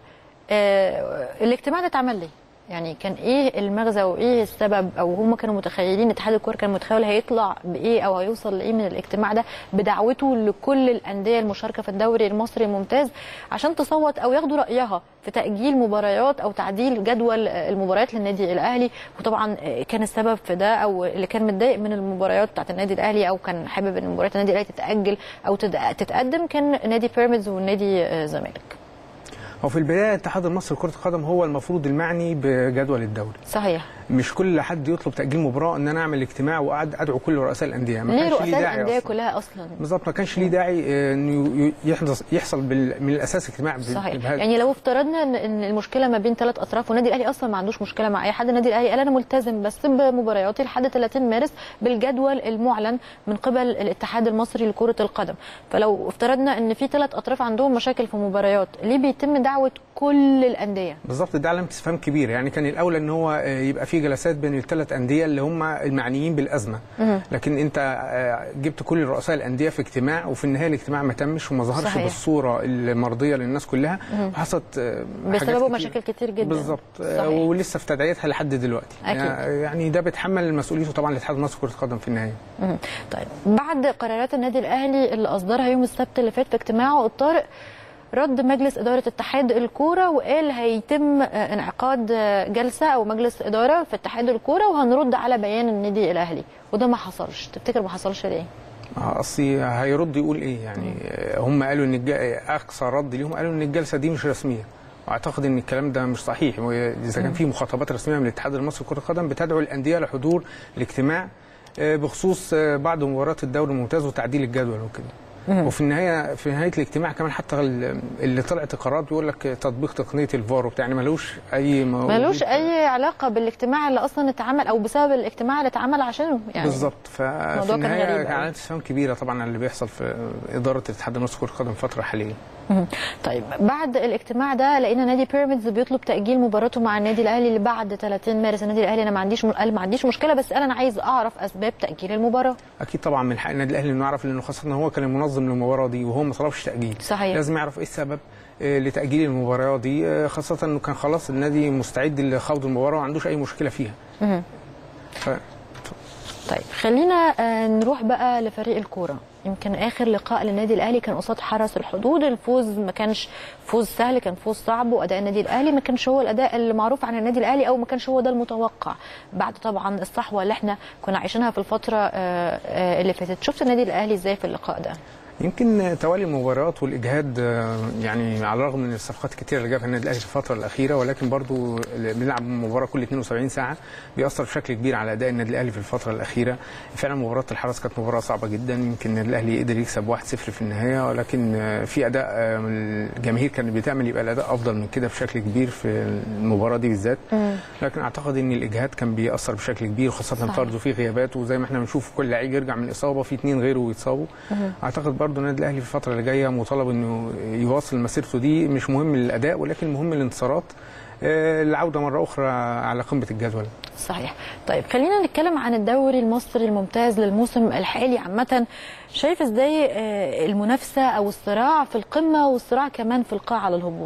[SPEAKER 1] آه الاجتماع ده اتعمل ليه يعني كان ايه المغزى وايه السبب او هم كانوا متخيلين اتحاد الكوره كان متخيل هيطلع بايه او هيوصل لايه من الاجتماع ده بدعوته لكل الانديه المشاركه في الدوري المصري الممتاز عشان تصوت او ياخدوا رايها في تاجيل مباريات او تعديل جدول المباريات للنادي الاهلي وطبعا كان السبب في ده او اللي كان متضايق من المباريات بتاعت النادي الاهلي او كان حابب ان مباريات النادي الاهلي تتاجل او تد- تتقدم كان نادي بيراميدز والنادي آه، الزمالك
[SPEAKER 7] هو في البدايه الاتحاد المصري لكره القدم هو المفروض المعني بجدول الدوري
[SPEAKER 1] صحيح
[SPEAKER 7] مش كل حد يطلب تاجيل مباراه ان انا اعمل اجتماع واقعد ادعو كل رؤساء الانديه ما
[SPEAKER 1] ليه
[SPEAKER 7] كانش ليه
[SPEAKER 1] رؤساء
[SPEAKER 7] داعي
[SPEAKER 1] الانديه
[SPEAKER 7] أصلاً.
[SPEAKER 1] كلها اصلا
[SPEAKER 7] بالظبط ما كانش ليه داعي آه، انه ي- يحدث يحصل بال- من الاساس اجتماع ب-
[SPEAKER 1] صحيح
[SPEAKER 7] بهذا-
[SPEAKER 1] يعني لو افترضنا ان إن المشكله ما بين ثلاث اطراف والنادي الاهلي اصلا ما عندوش مشكله مع اي حد النادي الاهلي قال انا ملتزم بس بمبارياتي لحد 30 مارس بالجدول المعلن من قبل الاتحاد المصري لكره القدم فلو افترضنا ان في ثلاث اطراف عندهم مشاكل في مباريات ليه بيتم دعوه كل الانديه
[SPEAKER 7] بالظبط ده علامه استفهام كبيره يعني كان الاولى ان هو آه، يبقى في في جلسات بين الثلاث انديه اللي هم المعنيين بالازمه لكن انت آه، جبت كل رؤساء الانديه في اجتماع وفي النهايه الاجتماع ما تمش وما ظهرش
[SPEAKER 1] صحيح.
[SPEAKER 7] بالصوره المرضيه للناس كلها وحصلت آه، حاجات
[SPEAKER 1] بسببه
[SPEAKER 7] كتير.
[SPEAKER 1] مشاكل كتير جدا
[SPEAKER 7] بالظبط آه،
[SPEAKER 1] صحيح.
[SPEAKER 7] ولسه في تداعياتها لحد دلوقتي
[SPEAKER 1] أكيد.
[SPEAKER 7] يعني ده بيتحمل مسؤوليته طبعا الاتحاد المصري لكره القدم في النهايه
[SPEAKER 1] مم. طيب بعد قرارات النادي الاهلي اللي اصدرها يوم السبت اللي فات في اجتماعه الطارئ رد مجلس اداره اتحاد الكوره وقال هيتم آه، انعقاد آه، جلسه او مجلس اداره في اتحاد الكوره وهنرد على بيان النادي الاهلي وده ما حصلش تفتكر ما حصلش ليه؟
[SPEAKER 7] آه، اصلي هيرد يقول ايه يعني آه، هم قالوا ان الج- اقصى رد ليهم قالوا ان الجلسه دي مش رسميه واعتقد ان الكلام ده مش صحيح واذا كان في مخاطبات رسميه من الاتحاد المصري لكره القدم بتدعو الانديه لحضور الاجتماع آه، بخصوص آه، بعض مباريات الدوري الممتاز وتعديل الجدول وكده وفي النهايه في نهايه الاجتماع كمان حتى ال- اللي طلعت قرارات بيقول لك تطبيق تقنيه الفار وبتاع يعني ملوش اي
[SPEAKER 1] ملوش اي علاقه بالاجتماع اللي اصلا اتعمل او بسبب الاجتماع اللي اتعمل عشانه يعني
[SPEAKER 7] بالظبط ففي
[SPEAKER 1] الموضوع كان
[SPEAKER 7] النهايه
[SPEAKER 1] غريب
[SPEAKER 7] كان
[SPEAKER 1] أوي.
[SPEAKER 7] علامه استفهام كبيره طبعا على اللي بيحصل في اداره الاتحاد المصري لكره القدم الفتره الحاليه
[SPEAKER 1] مهم. طيب بعد الاجتماع ده لقينا نادي بيراميدز بيطلب تاجيل مباراته مع النادي الاهلي اللي بعد 30 مارس النادي الاهلي انا ما عنديش قال ما عنديش مشكله بس انا عايز اعرف اسباب تاجيل المباراه
[SPEAKER 7] اكيد طبعا من حق النادي الاهلي انه يعرف لانه خاصه ان هو كان المنظم للمباراه دي وهو ما طلبش تاجيل
[SPEAKER 1] صحيح.
[SPEAKER 7] لازم يعرف ايه السبب آه، لتاجيل المباراه دي آه، خاصه انه كان خلاص النادي مستعد لخوض المباراه وما عندوش اي مشكله فيها ف...
[SPEAKER 1] طيب خلينا آه، نروح بقى لفريق الكوره يمكن اخر لقاء للنادي الاهلي كان قصاد حرس الحدود الفوز ما كانش فوز سهل كان فوز صعب واداء النادي الاهلي ما كانش هو الاداء المعروف عن النادي الاهلي او ما كانش هو ده المتوقع بعد طبعا الصحوه اللي احنا كنا عايشينها في الفتره آه، آه، اللي فاتت شفت النادي الاهلي ازاي في اللقاء ده
[SPEAKER 7] يمكن توالي المباريات والاجهاد آه، يعني على الرغم من الصفقات الكتيره اللي جابها النادي الاهلي في الفتره الاخيره ولكن برضو بنلعب مباراه كل 72 ساعه بيأثر بشكل كبير على اداء النادي الاهلي في الفتره الاخيره فعلا مباراه الحرس كانت مباراه صعبه جدا يمكن النادي الاهلي قدر يكسب 1-0 في النهايه ولكن آه، في اداء آه، الجماهير كانت بتعمل يبقى الاداء افضل من كده بشكل كبير في المباراه دي بالذات لكن اعتقد ان الاجهاد كان بيأثر بشكل كبير خاصه
[SPEAKER 1] صحيح.
[SPEAKER 7] برضه في غيابات وزي ما احنا بنشوف كل لعيب يرجع من الاصابه في اثنين غيره يتصابوا اعتقد برضه النادي الاهلي في الفتره اللي جايه مطالب انه يواصل مسيرته دي مش مهم الاداء ولكن مهم الانتصارات آه، العوده مره اخرى على قمه الجدول
[SPEAKER 1] صحيح طيب خلينا نتكلم عن الدوري المصري الممتاز للموسم الحالي عامة شايف ازاي آه، المنافسة او الصراع في القمة والصراع كمان في القاع على الهبوط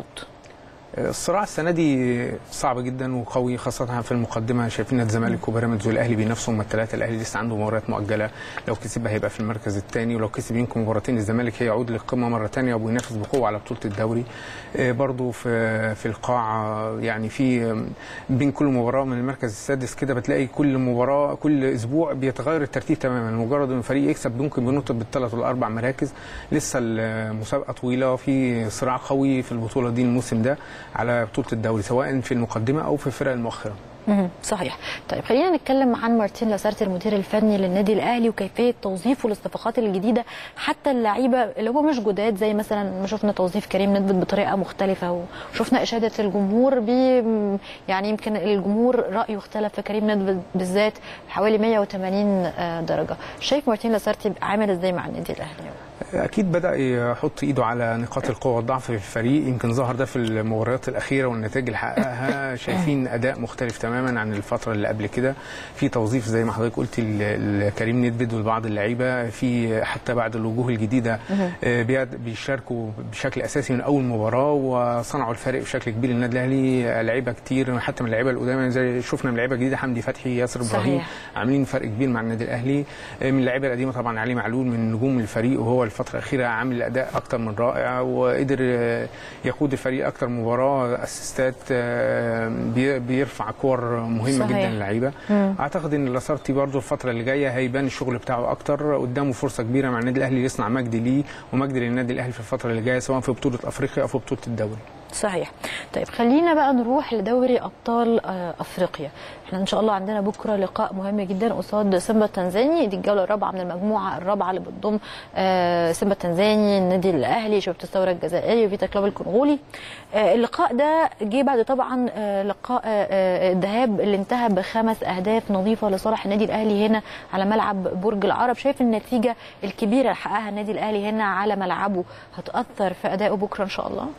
[SPEAKER 7] الصراع السنه دي صعب جدا وقوي خاصه في المقدمه شايفين الزمالك وبيراميدز والاهلي بينافسوا هم الثلاثه الاهلي لسه عنده مباريات مؤجله لو كسب هيبقى في المركز الثاني ولو كسب يمكن مباراتين الزمالك هيعود للقمه مره ثانيه وبينافس بقوه على بطوله الدوري آه، برضو في في القاع آه، يعني في آم، بين كل مباراه من المركز السادس كده بتلاقي كل مباراه كل اسبوع بيتغير الترتيب تماما مجرد ان فريق يكسب ممكن بينط بالثلاث والاربع مراكز لسه المسابقه طويله في صراع قوي في البطوله دي الموسم ده على بطوله الدوري سواء في المقدمه او في الفرق المؤخره
[SPEAKER 1] مهم. صحيح طيب خلينا نتكلم عن مارتين لاسارتي المدير الفني للنادي الاهلي وكيفيه توظيفه للصفقات الجديده حتى اللعيبه اللي هم مش جداد زي مثلا ما شفنا توظيف كريم ندفد بطريقه مختلفه وشفنا اشاده الجمهور ب يعني يمكن الجمهور رايه اختلف في كريم ندفد بالذات حوالي 180 آه، درجه شايف مارتين لاسارتي عامل ازاي مع النادي الاهلي
[SPEAKER 7] اكيد بدا يحط ايده على نقاط القوه والضعف في الفريق يمكن ظهر ده في المباريات الاخيره والنتائج اللي حققها شايفين اداء مختلف تماما عن الفتره اللي قبل كده في توظيف زي ما حضرتك قلت ل- لكريم ندفد ولبعض اللعيبه في حتى بعد الوجوه الجديده آه، بيد- بيشاركوا بشكل اساسي من اول مباراه وصنعوا الفارق بشكل كبير للنادي الاهلي لعيبه كتير حتى من اللعيبه القدامى زي شفنا من لعيبه جديده حمدي فتحي ياسر
[SPEAKER 1] صحيح.
[SPEAKER 7] ابراهيم عاملين فرق كبير مع النادي الاهلي آه، من اللعيبه القديمه طبعا علي معلول من نجوم الفريق وهو الفتره الاخيره عامل اداء اكتر من رائع وقدر آه، يقود الفريق اكتر مباراه اسيستات آه، بي- بيرفع كور مهمه
[SPEAKER 1] صحيح.
[SPEAKER 7] جدا للعيبه اعتقد ان لاسارتي برضه الفتره اللي جايه هيبان الشغل بتاعه اكتر قدامه فرصه كبيره مع النادي الاهلي يصنع مجد ليه ومجد للنادي الاهلي في الفتره اللي جايه سواء في بطوله افريقيا او في بطوله الدوري
[SPEAKER 1] صحيح طيب خلينا بقى نروح لدوري ابطال آه، افريقيا احنا ان شاء الله عندنا بكره لقاء مهم جدا قصاد سيمبا التنزاني دي الجوله الرابعه من المجموعه الرابعه اللي بتضم آه، سيمبا التنزاني النادي الاهلي شباب الثوره الجزائري وفيتا كلوب الكونغولي آه، اللقاء ده جه بعد طبعا آه، لقاء آه، آه، الذهاب اللي انتهى بخمس اهداف نظيفه لصالح النادي الاهلي هنا على ملعب برج العرب شايف النتيجه الكبيره اللي حققها النادي الاهلي هنا على ملعبه هتاثر في ادائه بكره ان شاء الله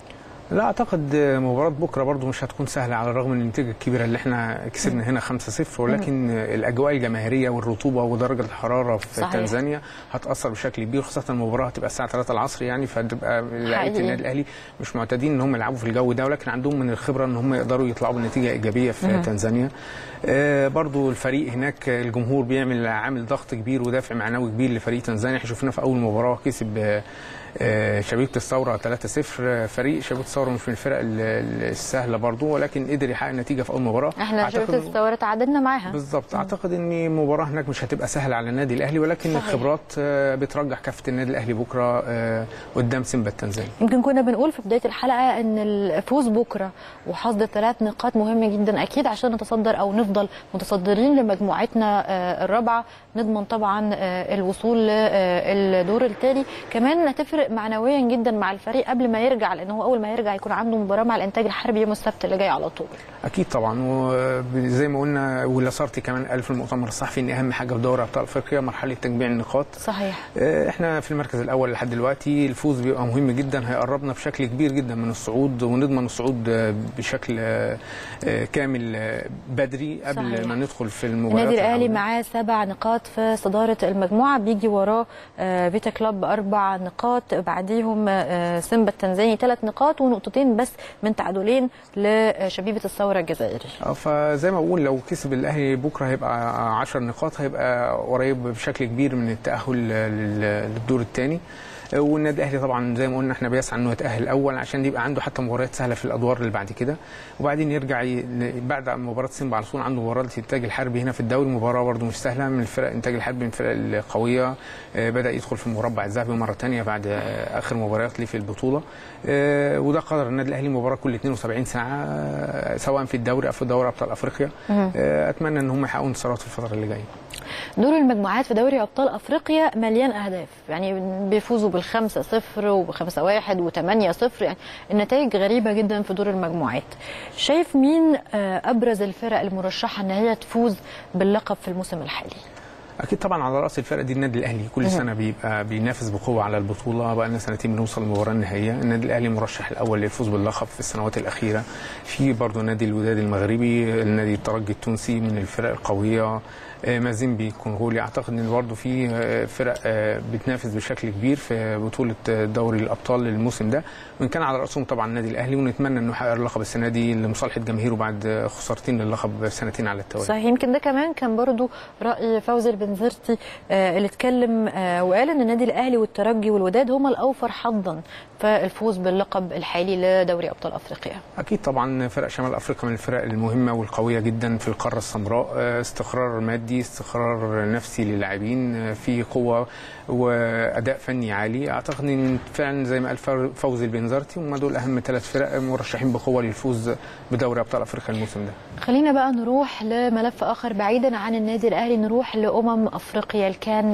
[SPEAKER 7] لا اعتقد مباراه بكره برضو مش هتكون سهله على الرغم من النتيجه الكبيره اللي احنا كسبنا هنا 5-0 ولكن الاجواء الجماهيريه والرطوبه ودرجه الحراره في
[SPEAKER 1] صحيح.
[SPEAKER 7] تنزانيا هتاثر بشكل كبير خاصه المباراه هتبقى الساعه 3 العصر يعني فتبقى لعيبه
[SPEAKER 1] حقيقي.
[SPEAKER 7] النادي الاهلي مش معتادين ان هم يلعبوا في الجو ده ولكن عندهم من الخبره ان هم يقدروا يطلعوا بنتيجه ايجابيه في تنزانيا آه، برضو الفريق هناك الجمهور بيعمل عامل ضغط كبير ودافع معنوي كبير لفريق تنزانيا احنا شفنا في اول مباراه كسب آه، آه، شبيبه الثوره 3-0 آه، فريق شبيبه الثوره مش من الفرق ال- ال- السهله برضو ولكن قدر يحقق نتيجه في اول مباراه
[SPEAKER 1] احنا
[SPEAKER 7] أعتقد
[SPEAKER 1] شبكه
[SPEAKER 7] إنه-
[SPEAKER 1] الثوره تعادلنا معاها
[SPEAKER 7] بالظبط اعتقد ان المباراه هناك مش هتبقى سهله على النادي الاهلي ولكن
[SPEAKER 1] صحيح.
[SPEAKER 7] الخبرات آه، بترجح كافه النادي الاهلي بكره آه، قدام سيمبا التنزاني
[SPEAKER 1] يمكن كنا بنقول في بدايه الحلقه ان الفوز بكره وحصد ثلاث نقاط مهمه جدا اكيد عشان نتصدر او نفضل متصدرين لمجموعتنا آه، الرابعه نضمن طبعا آه، الوصول للدور التالي كمان هتفرق معنويا جدا مع الفريق قبل ما يرجع لان هو اول ما يرجع يكون عنده مباراه مع الانتاج الحربي يوم السبت اللي جاي على طول
[SPEAKER 7] اكيد طبعا وزي ما قلنا واللاسارتي كمان قال في المؤتمر الصحفي ان اهم حاجه في دوري ابطال افريقيا مرحله تجميع النقاط
[SPEAKER 1] صحيح
[SPEAKER 7] آه، احنا في المركز الاول لحد دلوقتي الفوز بيبقى مهم جدا هيقربنا بشكل كبير جدا من الصعود ونضمن الصعود آه، بشكل آه، آه، كامل آه، بدري قبل
[SPEAKER 1] صحيح.
[SPEAKER 7] ما ندخل في المباريات
[SPEAKER 1] النادي الاهلي
[SPEAKER 7] العودة.
[SPEAKER 1] معاه سبع نقاط في صداره المجموعه بيجي وراه آه، فيتا كلوب اربع نقاط بعديهم آه، سيمبا التنزاني ثلاث نقاط ونقطتين بس من تعادلين لشبيبه الثوره الجزائري
[SPEAKER 7] اه فزي ما بقول لو كسب الاهلي بكره هيبقى 10 نقاط هيبقى قريب بشكل كبير من التاهل لل- للدور الثاني والنادي الاهلي طبعا زي ما قلنا احنا بيسعى انه يتاهل الاول عشان يبقى عنده حتى مباريات سهله في الادوار اللي بعد كده وبعدين يرجع ي... بعد مباراه سيمبا على طول عنده مباراه الانتاج الحربي هنا في الدوري مباراه برده مش سهله من الفرق الانتاج الحربي من الفرق القويه آه، بدا يدخل في المربع الذهبي مره ثانيه بعد آه، اخر مباريات ليه في البطوله آه، وده قدر النادي الاهلي مباراه كل 72 ساعه آه، سواء في الدوري او في دوري ابطال افريقيا آه، اتمنى ان هم يحققوا انتصارات في الفتره اللي جايه
[SPEAKER 1] دور المجموعات في دوري ابطال افريقيا مليان اهداف يعني بيفوزوا بالخمسة صفر وبخمسة واحد وثمانية صفر يعني النتائج غريبة جدا في دور المجموعات شايف مين آه، ابرز الفرق المرشحة ان هي تفوز باللقب في الموسم الحالي
[SPEAKER 7] اكيد طبعا على راس الفرقه دي النادي الاهلي كل سنه بيبقى بينافس بقوه على البطوله بقى لنا سنتين بنوصل للمباراه النهائيه النادي الاهلي مرشح الاول للفوز باللقب في السنوات الاخيره في برضه نادي الوداد المغربي النادي الترجي التونسي من الفرق القويه آه، مازيمبي كونغولي اعتقد ان برضه في آه، فرق آه، بتنافس بشكل كبير في بطوله آه، دوري الابطال الموسم ده وان كان على راسهم طبعا النادي الاهلي ونتمنى انه يحقق اللقب السنه دي لمصالحه جماهيره بعد آه، خسارتين للقب سنتين على التوالي
[SPEAKER 1] صحيح يمكن ده كمان كان برضو راي فوزي البنزرتي آه، اللي اتكلم آه، وقال ان النادي الاهلي والترجي والوداد هما الاوفر حظا في الفوز باللقب الحالي لدوري ابطال افريقيا
[SPEAKER 7] اكيد طبعا فرق شمال افريقيا من الفرق المهمه والقويه جدا في القاره السمراء آه، استقرار مادي استقرار نفسي للاعبين آه، في قوه واداء فني عالي اعتقد ان فعلا زي ما قال فر- فوزي البنزرتي هم دول اهم ثلاث فرق مرشحين بقوه للفوز بدوري ابطال افريقيا الموسم ده
[SPEAKER 1] خلينا بقى نروح لملف اخر بعيدا عن النادي الاهلي نروح لامم افريقيا الكان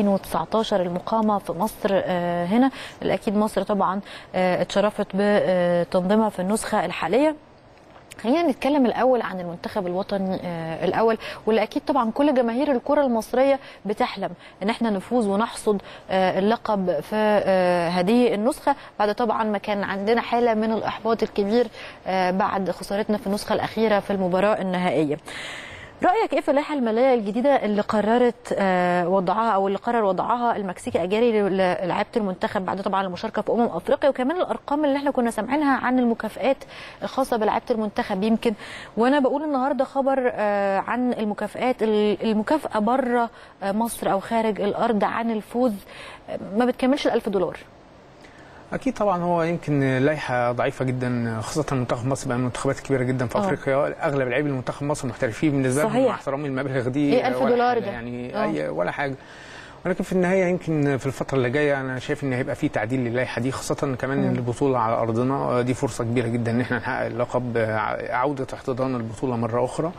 [SPEAKER 1] 2019 المقامه في مصر آه، هنا اللي اكيد مصر طبعا آه، اتشرفت بتنظيمها في النسخه الحاليه خلينا نتكلم الاول عن المنتخب الوطني آه، الاول واللي اكيد طبعا كل جماهير الكره المصريه بتحلم ان احنا نفوز ونحصد آه، اللقب في آه، هذه النسخه بعد طبعا ما كان عندنا حاله من الاحباط الكبير آه، بعد خسارتنا في النسخه الاخيره في المباراه النهائيه رايك ايه في اللائحه الماليه الجديده اللي قررت آه، وضعها او اللي قرر وضعها المكسيكي اجاري للاعيبه المنتخب بعد طبعا المشاركه في امم افريقيا وكمان الارقام اللي احنا كنا سامعينها عن المكافئات الخاصه بلاعيبه المنتخب يمكن وانا بقول النهارده خبر آه، عن المكافئات المكافاه بره آه، مصر او خارج الارض عن الفوز آه، ما بتكملش ال 1000 دولار
[SPEAKER 7] اكيد طبعا هو يمكن لائحه ضعيفه جدا خاصه منتخب مصر بقى من المنتخبات الكبيره جدا في
[SPEAKER 1] آه.
[SPEAKER 7] افريقيا اغلب لاعبي المنتخب مصر محترفين بالنسبه لهم
[SPEAKER 1] صحيح.
[SPEAKER 7] مع احترامي المبالغ دي
[SPEAKER 1] إيه 1000
[SPEAKER 7] ولا
[SPEAKER 1] دولار
[SPEAKER 7] حاجة
[SPEAKER 1] ده؟
[SPEAKER 7] يعني
[SPEAKER 1] آه.
[SPEAKER 7] اي ولا حاجه ولكن في النهايه يمكن في الفتره اللي جايه انا شايف ان هيبقى في تعديل للائحه دي خاصه كمان ان البطوله على ارضنا دي فرصه كبيره جدا ان احنا نحقق اللقب عوده احتضان البطوله مره اخرى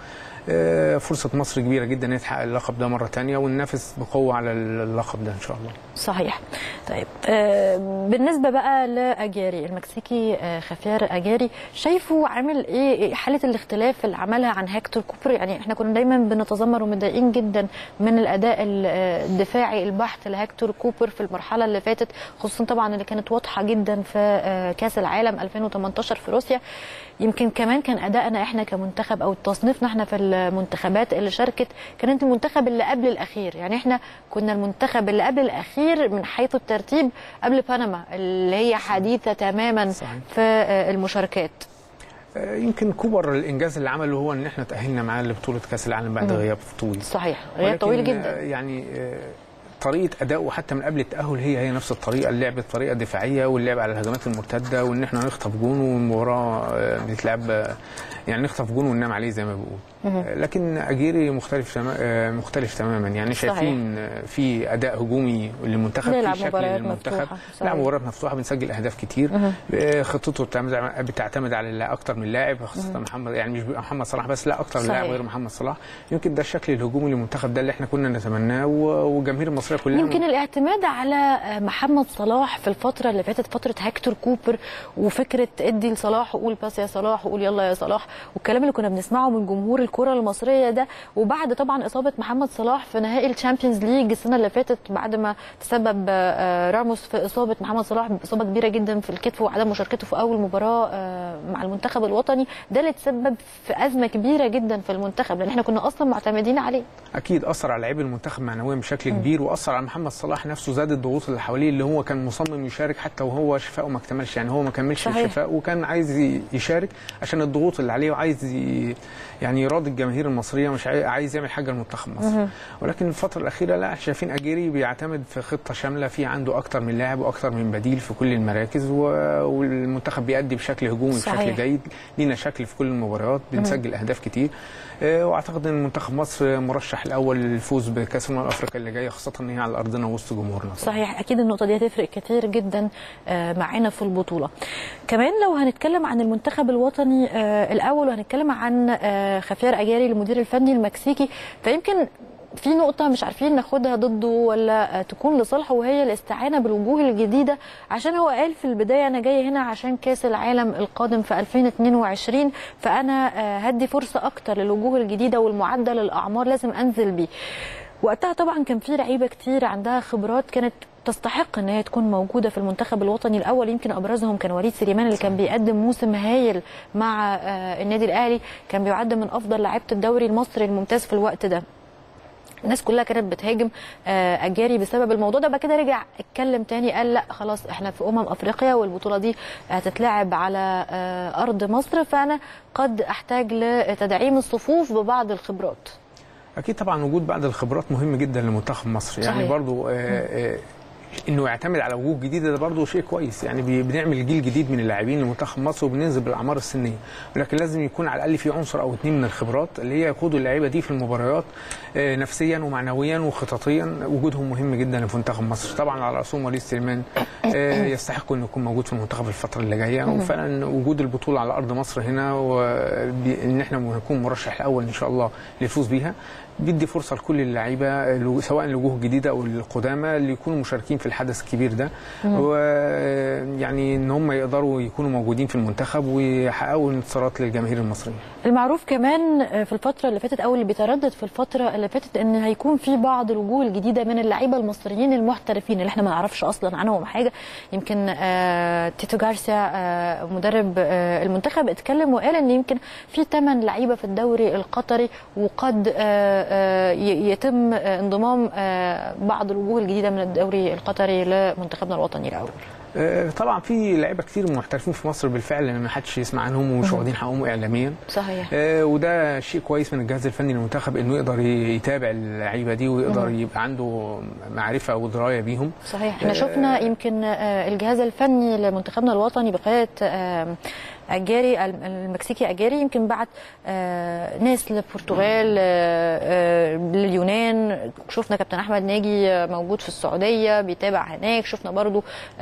[SPEAKER 7] آه، فرصه مصر كبيره جدا ان هي تحقق اللقب ده مره تانية وننافس بقوه على اللقب ده ان شاء الله
[SPEAKER 1] صحيح طيب آه، بالنسبه بقى لاجاري المكسيكي آه، خافير اجاري شايفه عامل ايه إيه حاله الاختلاف اللي عملها عن هيكتور كوبر يعني احنا كنا دايما بنتذمر ومتضايقين جدا من الاداء ال- آه، الدفاعي البحت لهيكتور كوبر في المرحله اللي فاتت خصوصا طبعا اللي كانت واضحه جدا في آه، كاس العالم 2018 في روسيا يمكن كمان كان ادائنا احنا كمنتخب او تصنيفنا احنا في المنتخبات اللي شاركت كانت المنتخب اللي قبل الاخير يعني احنا كنا المنتخب اللي قبل الاخير من حيث الترتيب قبل بنما اللي هي حديثه تماما
[SPEAKER 7] صحيح.
[SPEAKER 1] في آه، المشاركات
[SPEAKER 7] آه، يمكن كوبر الانجاز اللي عمله هو ان احنا تاهلنا معاه لبطوله كاس العالم بعد غياب طويل
[SPEAKER 1] صحيح غياب
[SPEAKER 7] ولكن،
[SPEAKER 1] طويل
[SPEAKER 7] آه،
[SPEAKER 1] جدا
[SPEAKER 7] يعني آه، طريقه اداؤه حتى من قبل التاهل هي هي نفس الطريقه اللعب بطريقه دفاعيه واللعب على الهجمات المرتده وان احنا نخطف جون والمباراه آه، بتتلعب آه، يعني نخطف جون وننام عليه زي ما بيقول آه، لكن اجيري مختلف تما- آه، مختلف تماما يعني
[SPEAKER 1] صحيح.
[SPEAKER 7] شايفين آه، في اداء هجومي للمنتخب
[SPEAKER 1] بيلعب
[SPEAKER 7] في شكل
[SPEAKER 1] مباريات
[SPEAKER 7] للمنتخب
[SPEAKER 1] مفتوحة. صحيح.
[SPEAKER 7] لا مباريات مفتوحه بنسجل اهداف كتير آه، خطته بتعتمد بتعتمد على اكتر من لاعب خاصه محمد يعني مش بيبقى محمد صلاح بس لا اكتر من
[SPEAKER 1] صحيح.
[SPEAKER 7] لاعب غير محمد صلاح يمكن ده الشكل الهجومي للمنتخب ده اللي احنا كنا نتمناه و- والجماهير المصريه كلها
[SPEAKER 1] يمكن الاعتماد على محمد صلاح في الفترة اللي فاتت فترة هيكتور كوبر وفكرة ادي لصلاح وقول باس يا صلاح وقول يلا يا صلاح والكلام اللي كنا بنسمعه من جمهور الكرة المصرية ده وبعد طبعا إصابة محمد صلاح في نهائي الشامبيونز ليج السنة اللي فاتت بعد ما تسبب آه، راموس في إصابة محمد صلاح بإصابة كبيرة جدا في الكتف وعدم مشاركته في أول مباراة آه، مع المنتخب الوطني ده اللي تسبب في أزمة كبيرة جدا في المنتخب لأن احنا كنا أصلا معتمدين عليه
[SPEAKER 7] اكيد اثر على لعيب المنتخب معنويا بشكل كبير واثر على محمد صلاح نفسه زاد الضغوط اللي حواليه اللي هو كان مصمم يشارك حتى وهو شفائه ما اكتملش يعني هو ما كملش
[SPEAKER 1] صحيح.
[SPEAKER 7] الشفاء وكان عايز ي- يشارك عشان الضغوط اللي عليه وعايز ي- يعني يراضي الجماهير المصريه مش عاي- عايز يعمل حاجه لمنتخب مصر ولكن الفتره الاخيره لا شايفين اجيري بيعتمد في خطه شامله في عنده اكتر من لاعب واكتر من بديل في كل المراكز و- والمنتخب بيأدي بشكل هجومي
[SPEAKER 1] صحيح.
[SPEAKER 7] بشكل جيد لينا شكل في كل المباريات بنسجل اهداف كتير آه، واعتقد ان منتخب مصر مرشح الاول للفوز بكاس الامم الافريقيه اللي جايه خاصه ان هي على ارضنا وسط جمهورنا
[SPEAKER 1] صحيح اكيد النقطه دي هتفرق كتير جدا آه، معانا في البطوله كمان لو هنتكلم عن المنتخب الوطني آه، الاول وهنتكلم عن آه، خفير اجاري المدير الفني المكسيكي فيمكن في نقطة مش عارفين ناخدها ضده ولا آه، تكون لصالحه وهي الاستعانة بالوجوه الجديدة عشان هو قال في البداية أنا جاي هنا عشان كأس العالم القادم في 2022 فأنا آه، هدي فرصة أكتر للوجوه الجديدة والمعدل الأعمار لازم أنزل بيه وقتها طبعا كان في لعيبه كتير عندها خبرات كانت تستحق ان هي تكون موجوده في المنتخب الوطني الاول يمكن ابرزهم كان وليد سليمان اللي كان بيقدم موسم هايل مع آه، النادي الاهلي كان بيعد من افضل لعيبه الدوري المصري الممتاز في الوقت ده الناس كلها كانت بتهاجم آه، اجاري بسبب الموضوع ده بعد كده رجع اتكلم تاني قال لا خلاص احنا في امم افريقيا والبطوله دي هتتلعب على آه، ارض مصر فانا قد احتاج لتدعيم الصفوف ببعض الخبرات
[SPEAKER 7] اكيد طبعا وجود بعض الخبرات مهم جدا لمنتخب مصر يعني
[SPEAKER 1] صحيح.
[SPEAKER 7] برضو آه، آه، انه يعتمد على وجوه جديده ده برضه شيء كويس يعني بي- بنعمل جيل جديد من اللاعبين لمنتخب مصر وبننزل بالاعمار السنيه ولكن لازم يكون على الاقل في عنصر او اثنين من الخبرات اللي هي يقودوا اللعيبه دي في المباريات آه، نفسيا ومعنويا وخططيا وجودهم مهم جدا في منتخب مصر طبعا على راسهم وليد سليمان آه، يستحق انه يكون موجود في المنتخب الفتره اللي جايه وفعلا وجود البطوله على ارض مصر هنا وان احنا نكون مرشح الاول ان شاء الله للفوز بيها بيدي فرصه لكل اللعيبه لو- سواء الوجوه الجديده او القدامى اللي يكونوا مشاركين في الحدث الكبير ده ويعني ان هم يقدروا يكونوا موجودين في المنتخب ويحققوا انتصارات للجماهير المصريه
[SPEAKER 1] المعروف كمان في الفترة اللي فاتت أو اللي بيتردد في الفترة اللي فاتت إن هيكون في بعض الوجوه الجديدة من اللعيبة المصريين المحترفين اللي احنا ما نعرفش أصلا عنهم حاجة يمكن آه، تيتو جارسيا آه، مدرب آه، المنتخب اتكلم وقال إن يمكن في ثمان لعيبة في الدوري القطري وقد آه، آه، ي- يتم آه، انضمام آه، بعض الوجوه الجديدة من الدوري القطري لمنتخبنا الوطني الأول
[SPEAKER 7] آه، طبعا في لعيبه كتير محترفين في مصر بالفعل ما حدش يسمع عنهم ومش واخدين حقهم اعلاميا
[SPEAKER 1] صحيح
[SPEAKER 7] آه، وده شيء كويس من الجهاز الفني للمنتخب انه يقدر يتابع اللعيبه دي ويقدر يبقى عنده معرفه ودرايه بيهم
[SPEAKER 1] صحيح احنا شفنا يمكن آه، الجهاز الفني لمنتخبنا الوطني بقياده آه، اجاري الم- المكسيكي اجاري يمكن بعت آه، ناس للبرتغال آه، آه، لليونان شفنا كابتن احمد ناجي آه، موجود في السعوديه بيتابع هناك شفنا برضو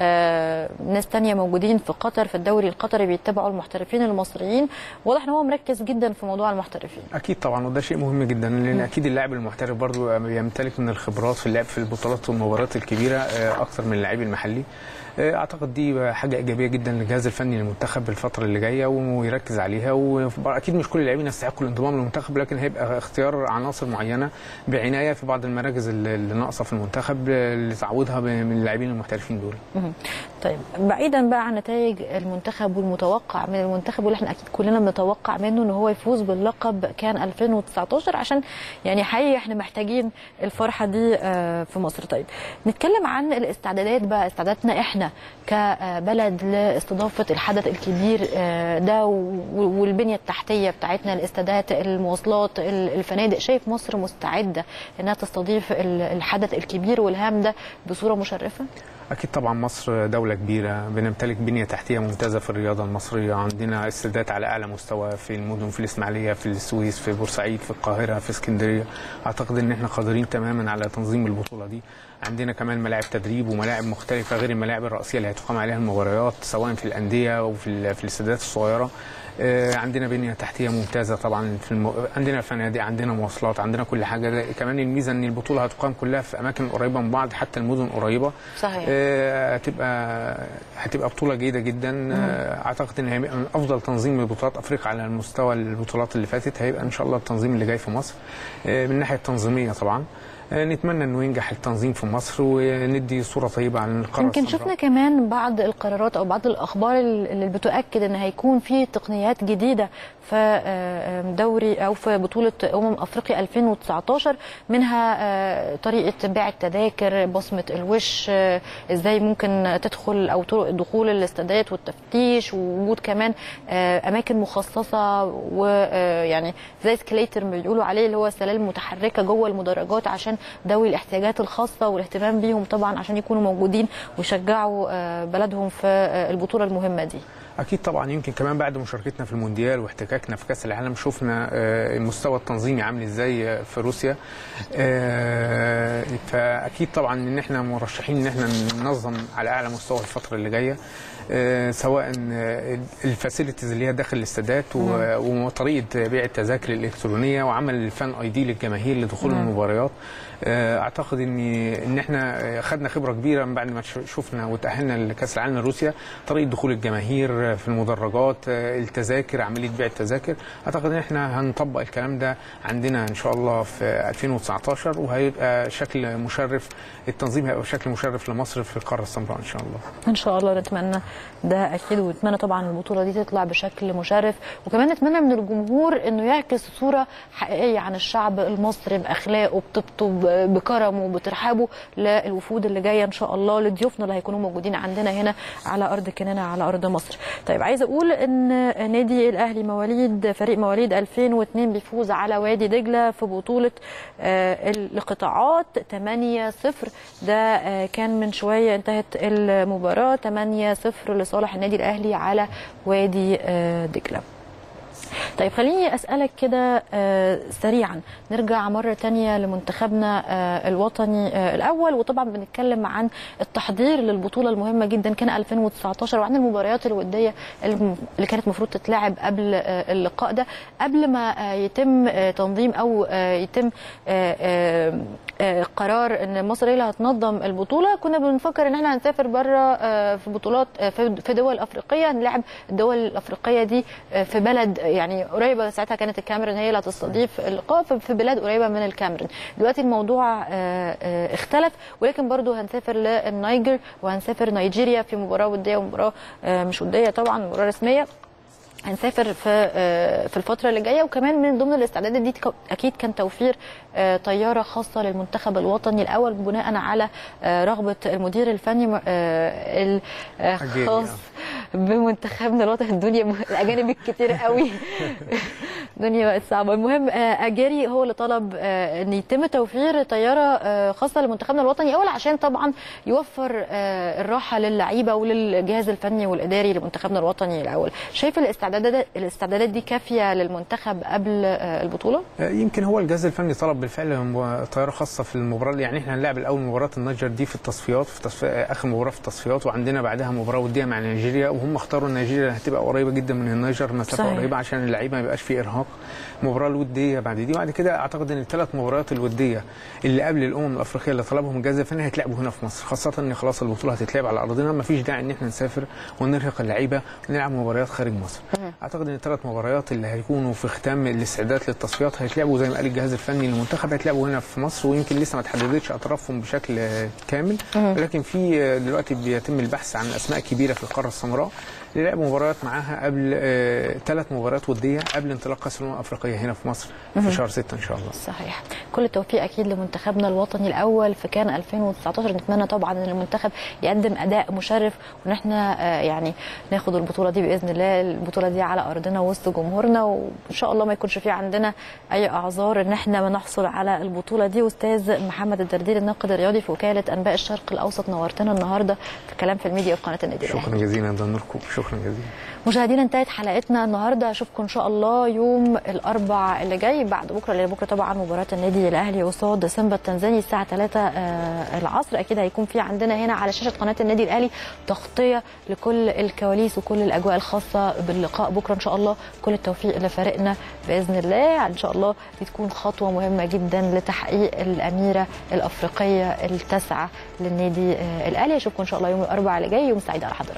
[SPEAKER 1] آه، ناس تانية موجودين في قطر في الدوري القطري بيتابعوا المحترفين المصريين واضح ان هو مركز جدا في موضوع المحترفين
[SPEAKER 7] اكيد طبعا وده شيء مهم جدا لان اكيد اللاعب المحترف برضو بيمتلك من الخبرات في اللعب في البطولات والمباريات الكبيره آه، اكثر من اللاعب المحلي آه، اعتقد دي حاجه ايجابيه جدا للجهاز الفني للمنتخب الفتره اللي جايه ويركز عليها واكيد مش كل اللاعبين يستحقوا الانضمام للمنتخب لكن هيبقى اختيار عناصر معينه بعنايه في بعض المراكز اللي اللي ناقصه في المنتخب آه، لتعويضها ب- من اللاعبين المحترفين دول
[SPEAKER 1] مهم. طيب بعيدا بقى عن نتائج المنتخب والمتوقع من المنتخب واللي احنا اكيد كلنا بنتوقع منه ان هو يفوز باللقب كان 2019 عشان يعني حقيقي احنا محتاجين الفرحه دي آه، في مصر طيب نتكلم عن الاستعدادات بقى استعداداتنا احنا كبلد لاستضافه الحدث الكبير آه، ده و- والبنيه التحتيه بتاعتنا الاستادات المواصلات ال- الفنادق شايف مصر مستعده انها تستضيف ال- الحدث الكبير والهام ده بصوره مشرفه
[SPEAKER 7] اكيد طبعا مصر دوله كبيره بنمتلك بنيه تحتيه ممتازه في الرياضه المصريه عندنا استادات على اعلى مستوى في المدن في الاسماعيليه في السويس في بورسعيد في القاهره في اسكندريه اعتقد ان احنا قادرين تماما على تنظيم البطوله دي عندنا كمان ملاعب تدريب وملاعب مختلفه غير الملاعب الرئيسيه اللي هتقام عليها المباريات سواء في الانديه او في ال- في الاستادات الصغيره آه، عندنا بنيه تحتيه ممتازه طبعا في الم... عندنا فنادق عندنا مواصلات عندنا كل حاجه ده كمان الميزه ان البطوله هتقام كلها في اماكن قريبه من بعض حتى المدن قريبه
[SPEAKER 1] صحيح.
[SPEAKER 7] آه، هتبقى هتبقى بطوله جيده جدا آه، اعتقد ان هيبقى من افضل تنظيم لبطولات افريقيا على المستوى البطولات اللي فاتت هيبقى ان شاء الله التنظيم اللي جاي في مصر آه، من الناحيه التنظيميه طبعا آه، نتمنى انه ينجح التنظيم في مصر وندي صوره طيبه عن القاره
[SPEAKER 1] يمكن
[SPEAKER 7] السمراء.
[SPEAKER 1] شفنا كمان بعض القرارات او بعض الاخبار اللي بتؤكد ان هيكون في تقنيات جديده في آه، دوري او في بطوله امم افريقيا 2019 منها آه، طريقه بيع التذاكر بصمه الوش آه، ازاي ممكن تدخل او طرق دخول الاستادات والتفتيش ووجود كمان آه، اماكن مخصصه ويعني زي سكليتر بيقولوا عليه اللي هو سلالم متحركه جوه المدرجات عشان ذوي الاحتياجات الخاصه والاهتمام بيهم طبعا عشان يكونوا موجودين ويشجعوا آه، بلدهم في آه، البطوله المهمه دي
[SPEAKER 7] اكيد طبعا يمكن كمان بعد مشاركتنا في المونديال واحتكاكنا في كاس العالم شفنا آه، المستوى التنظيمي عامل ازاي آه، في روسيا آه، فاكيد طبعا ان احنا مرشحين ان احنا ننظم على اعلى مستوى الفتره اللي جايه آه، سواء آه، الفاسيلتيز اللي هي داخل الاستادات و- وطريقه بيع التذاكر الالكترونيه وعمل الفان اي دي للجماهير لدخول المباريات آه، اعتقد ان ان احنا آه، خدنا خبره كبيره من بعد ما ش- شفنا وتاهلنا لكاس العالم لروسيا طريقه دخول الجماهير في المدرجات آه، التذاكر عمليه بيع التذاكر اعتقد ان احنا هنطبق الكلام ده عندنا ان شاء الله في 2019 وهيبقى شكل مشرف التنظيم هيبقى بشكل مشرف لمصر في القاره السمراء ان شاء الله
[SPEAKER 1] ان شاء الله نتمنى ده اكيد ونتمنى طبعا البطوله دي تطلع بشكل مشرف وكمان نتمنى من الجمهور انه يعكس صوره حقيقيه عن الشعب المصري باخلاقه بطيبته ب- بكرمه بترحابه للوفود اللي جايه ان شاء الله لضيوفنا اللي هيكونوا موجودين عندنا هنا على ارض كنانه على ارض مصر. طيب عايزه اقول ان نادي الاهلي مواليد فريق مواليد 2002 بيفوز على وادي دجله في بطوله آه، القطاعات 8-0 ده آه، كان من شويه انتهت المباراه 8-0 لصالح النادي الاهلي على وادي آه، دجله. طيب خليني اسالك كده آه، سريعا نرجع مره تانية لمنتخبنا آه، الوطني آه، الاول وطبعا بنتكلم عن التحضير للبطوله المهمه جدا كان 2019 وعن المباريات الوديه الم- اللي كانت المفروض تتلعب قبل آه، اللقاء ده قبل ما آه، يتم آه، تنظيم او آه، يتم آه، آه، آه، قرار ان مصر هي اللي هتنظم البطوله كنا بنفكر ان احنا هنسافر بره آه، في بطولات آه، في في دول افريقيه نلعب الدول الافريقيه دي آه، في بلد يعني قريبه ساعتها كانت الكاميرون هي اللي هتستضيف اللقاء في- في بلاد قريبه من الكاميرون دلوقتي الموضوع آه، آه، اختلف ولكن برضو هنسافر للنيجر وهنسافر نيجيريا في مباراه وديه ومباراه آه، مش وديه طبعا مباراه رسميه هنسافر في آه، في الفتره اللي جايه وكمان من ضمن الاستعدادات دي ك- اكيد كان توفير آه، طياره خاصه للمنتخب الوطني الاول بناء على آه، رغبه المدير الفني آه، الخاص بمنتخبنا الوطني الدنيا م- الاجانب الكتير قوي الدنيا بقت صعبه المهم آه، اجاري هو اللي طلب آه، ان يتم توفير طياره آه، خاصه لمنتخبنا الوطني اول عشان طبعا يوفر آه، الراحه للعيبه وللجهاز الفني والاداري لمنتخبنا الوطني الاول شايف الاستعدادات الاستعدادات دي كافيه للمنتخب قبل آه، البطوله
[SPEAKER 7] يمكن هو الجهاز الفني طلب بالفعل م- طياره خاصه في المباراه يعني احنا هنلعب الاول مباراه النيجر دي في التصفيات في تصفي... اخر مباراه في التصفيات وعندنا بعدها مباراه وديه مع نيجيريا وهم اختاروا نيجيريا هتبقى قريبه جدا من النيجر مسافه
[SPEAKER 1] صحيح.
[SPEAKER 7] قريبه عشان اللعيبه ما يبقاش فيه ارهاق المباراه الوديه بعد دي وبعد كده اعتقد ان الثلاث مباريات الوديه اللي قبل الامم الافريقيه اللي طلبهم الجهاز الفني هيتلعبوا هنا في مصر خاصه ان خلاص البطوله هتتلعب على ارضنا ما فيش داعي ان احنا نسافر ونرهق اللعيبه ونلعب مباريات خارج مصر اعتقد ان الثلاث مباريات اللي هيكونوا في ختام الاستعداد للتصفيات هيتلعبوا زي ما قال الجهاز الفني للمنتخب هيتلعبوا هنا في مصر ويمكن لسه ما تحددتش اطرافهم بشكل آه، كامل ولكن في آه، دلوقتي بيتم البحث عن اسماء كبيره في القاره السمراء للعب مباريات معاها قبل ثلاث مباريات وديه قبل انطلاق كاس الامم الافريقيه هنا في مصر في شهر 6 ان شاء الله
[SPEAKER 1] صحيح كل التوفيق اكيد لمنتخبنا الوطني الاول في كان 2019 نتمنى طبعا ان المنتخب يقدم اداء مشرف وان احنا آه، يعني ناخد البطوله دي باذن الله البطوله دي على ارضنا وسط جمهورنا وان شاء الله ما يكونش في عندنا اي اعذار ان احنا ما نحصل على البطوله دي استاذ محمد الدردير الناقد الرياضي في وكاله انباء الشرق الاوسط نورتنا النهارده في كلام في الميديا في قناه النادي الأهلي.
[SPEAKER 7] شكرا جزيلا ده نوركم شكرا جزيلا
[SPEAKER 1] مشاهدينا انتهت حلقتنا النهارده اشوفكم ان شاء الله يوم الاربع اللي جاي بعد بكره لان بكره طبعا مباراه النادي الاهلي قصاد سيمبا التنزاني الساعه 3 آه، العصر اكيد هيكون في عندنا هنا على شاشه قناه النادي الاهلي تغطيه لكل الكواليس وكل الاجواء الخاصه باللقاء بكره ان شاء الله كل التوفيق لفريقنا باذن الله ان شاء الله دي تكون خطوه مهمه جدا لتحقيق الاميره الافريقيه التاسعه للنادي آه، الاهلي اشوفكم ان شاء الله يوم الاربع اللي جاي يوم سعيد على حضراتكم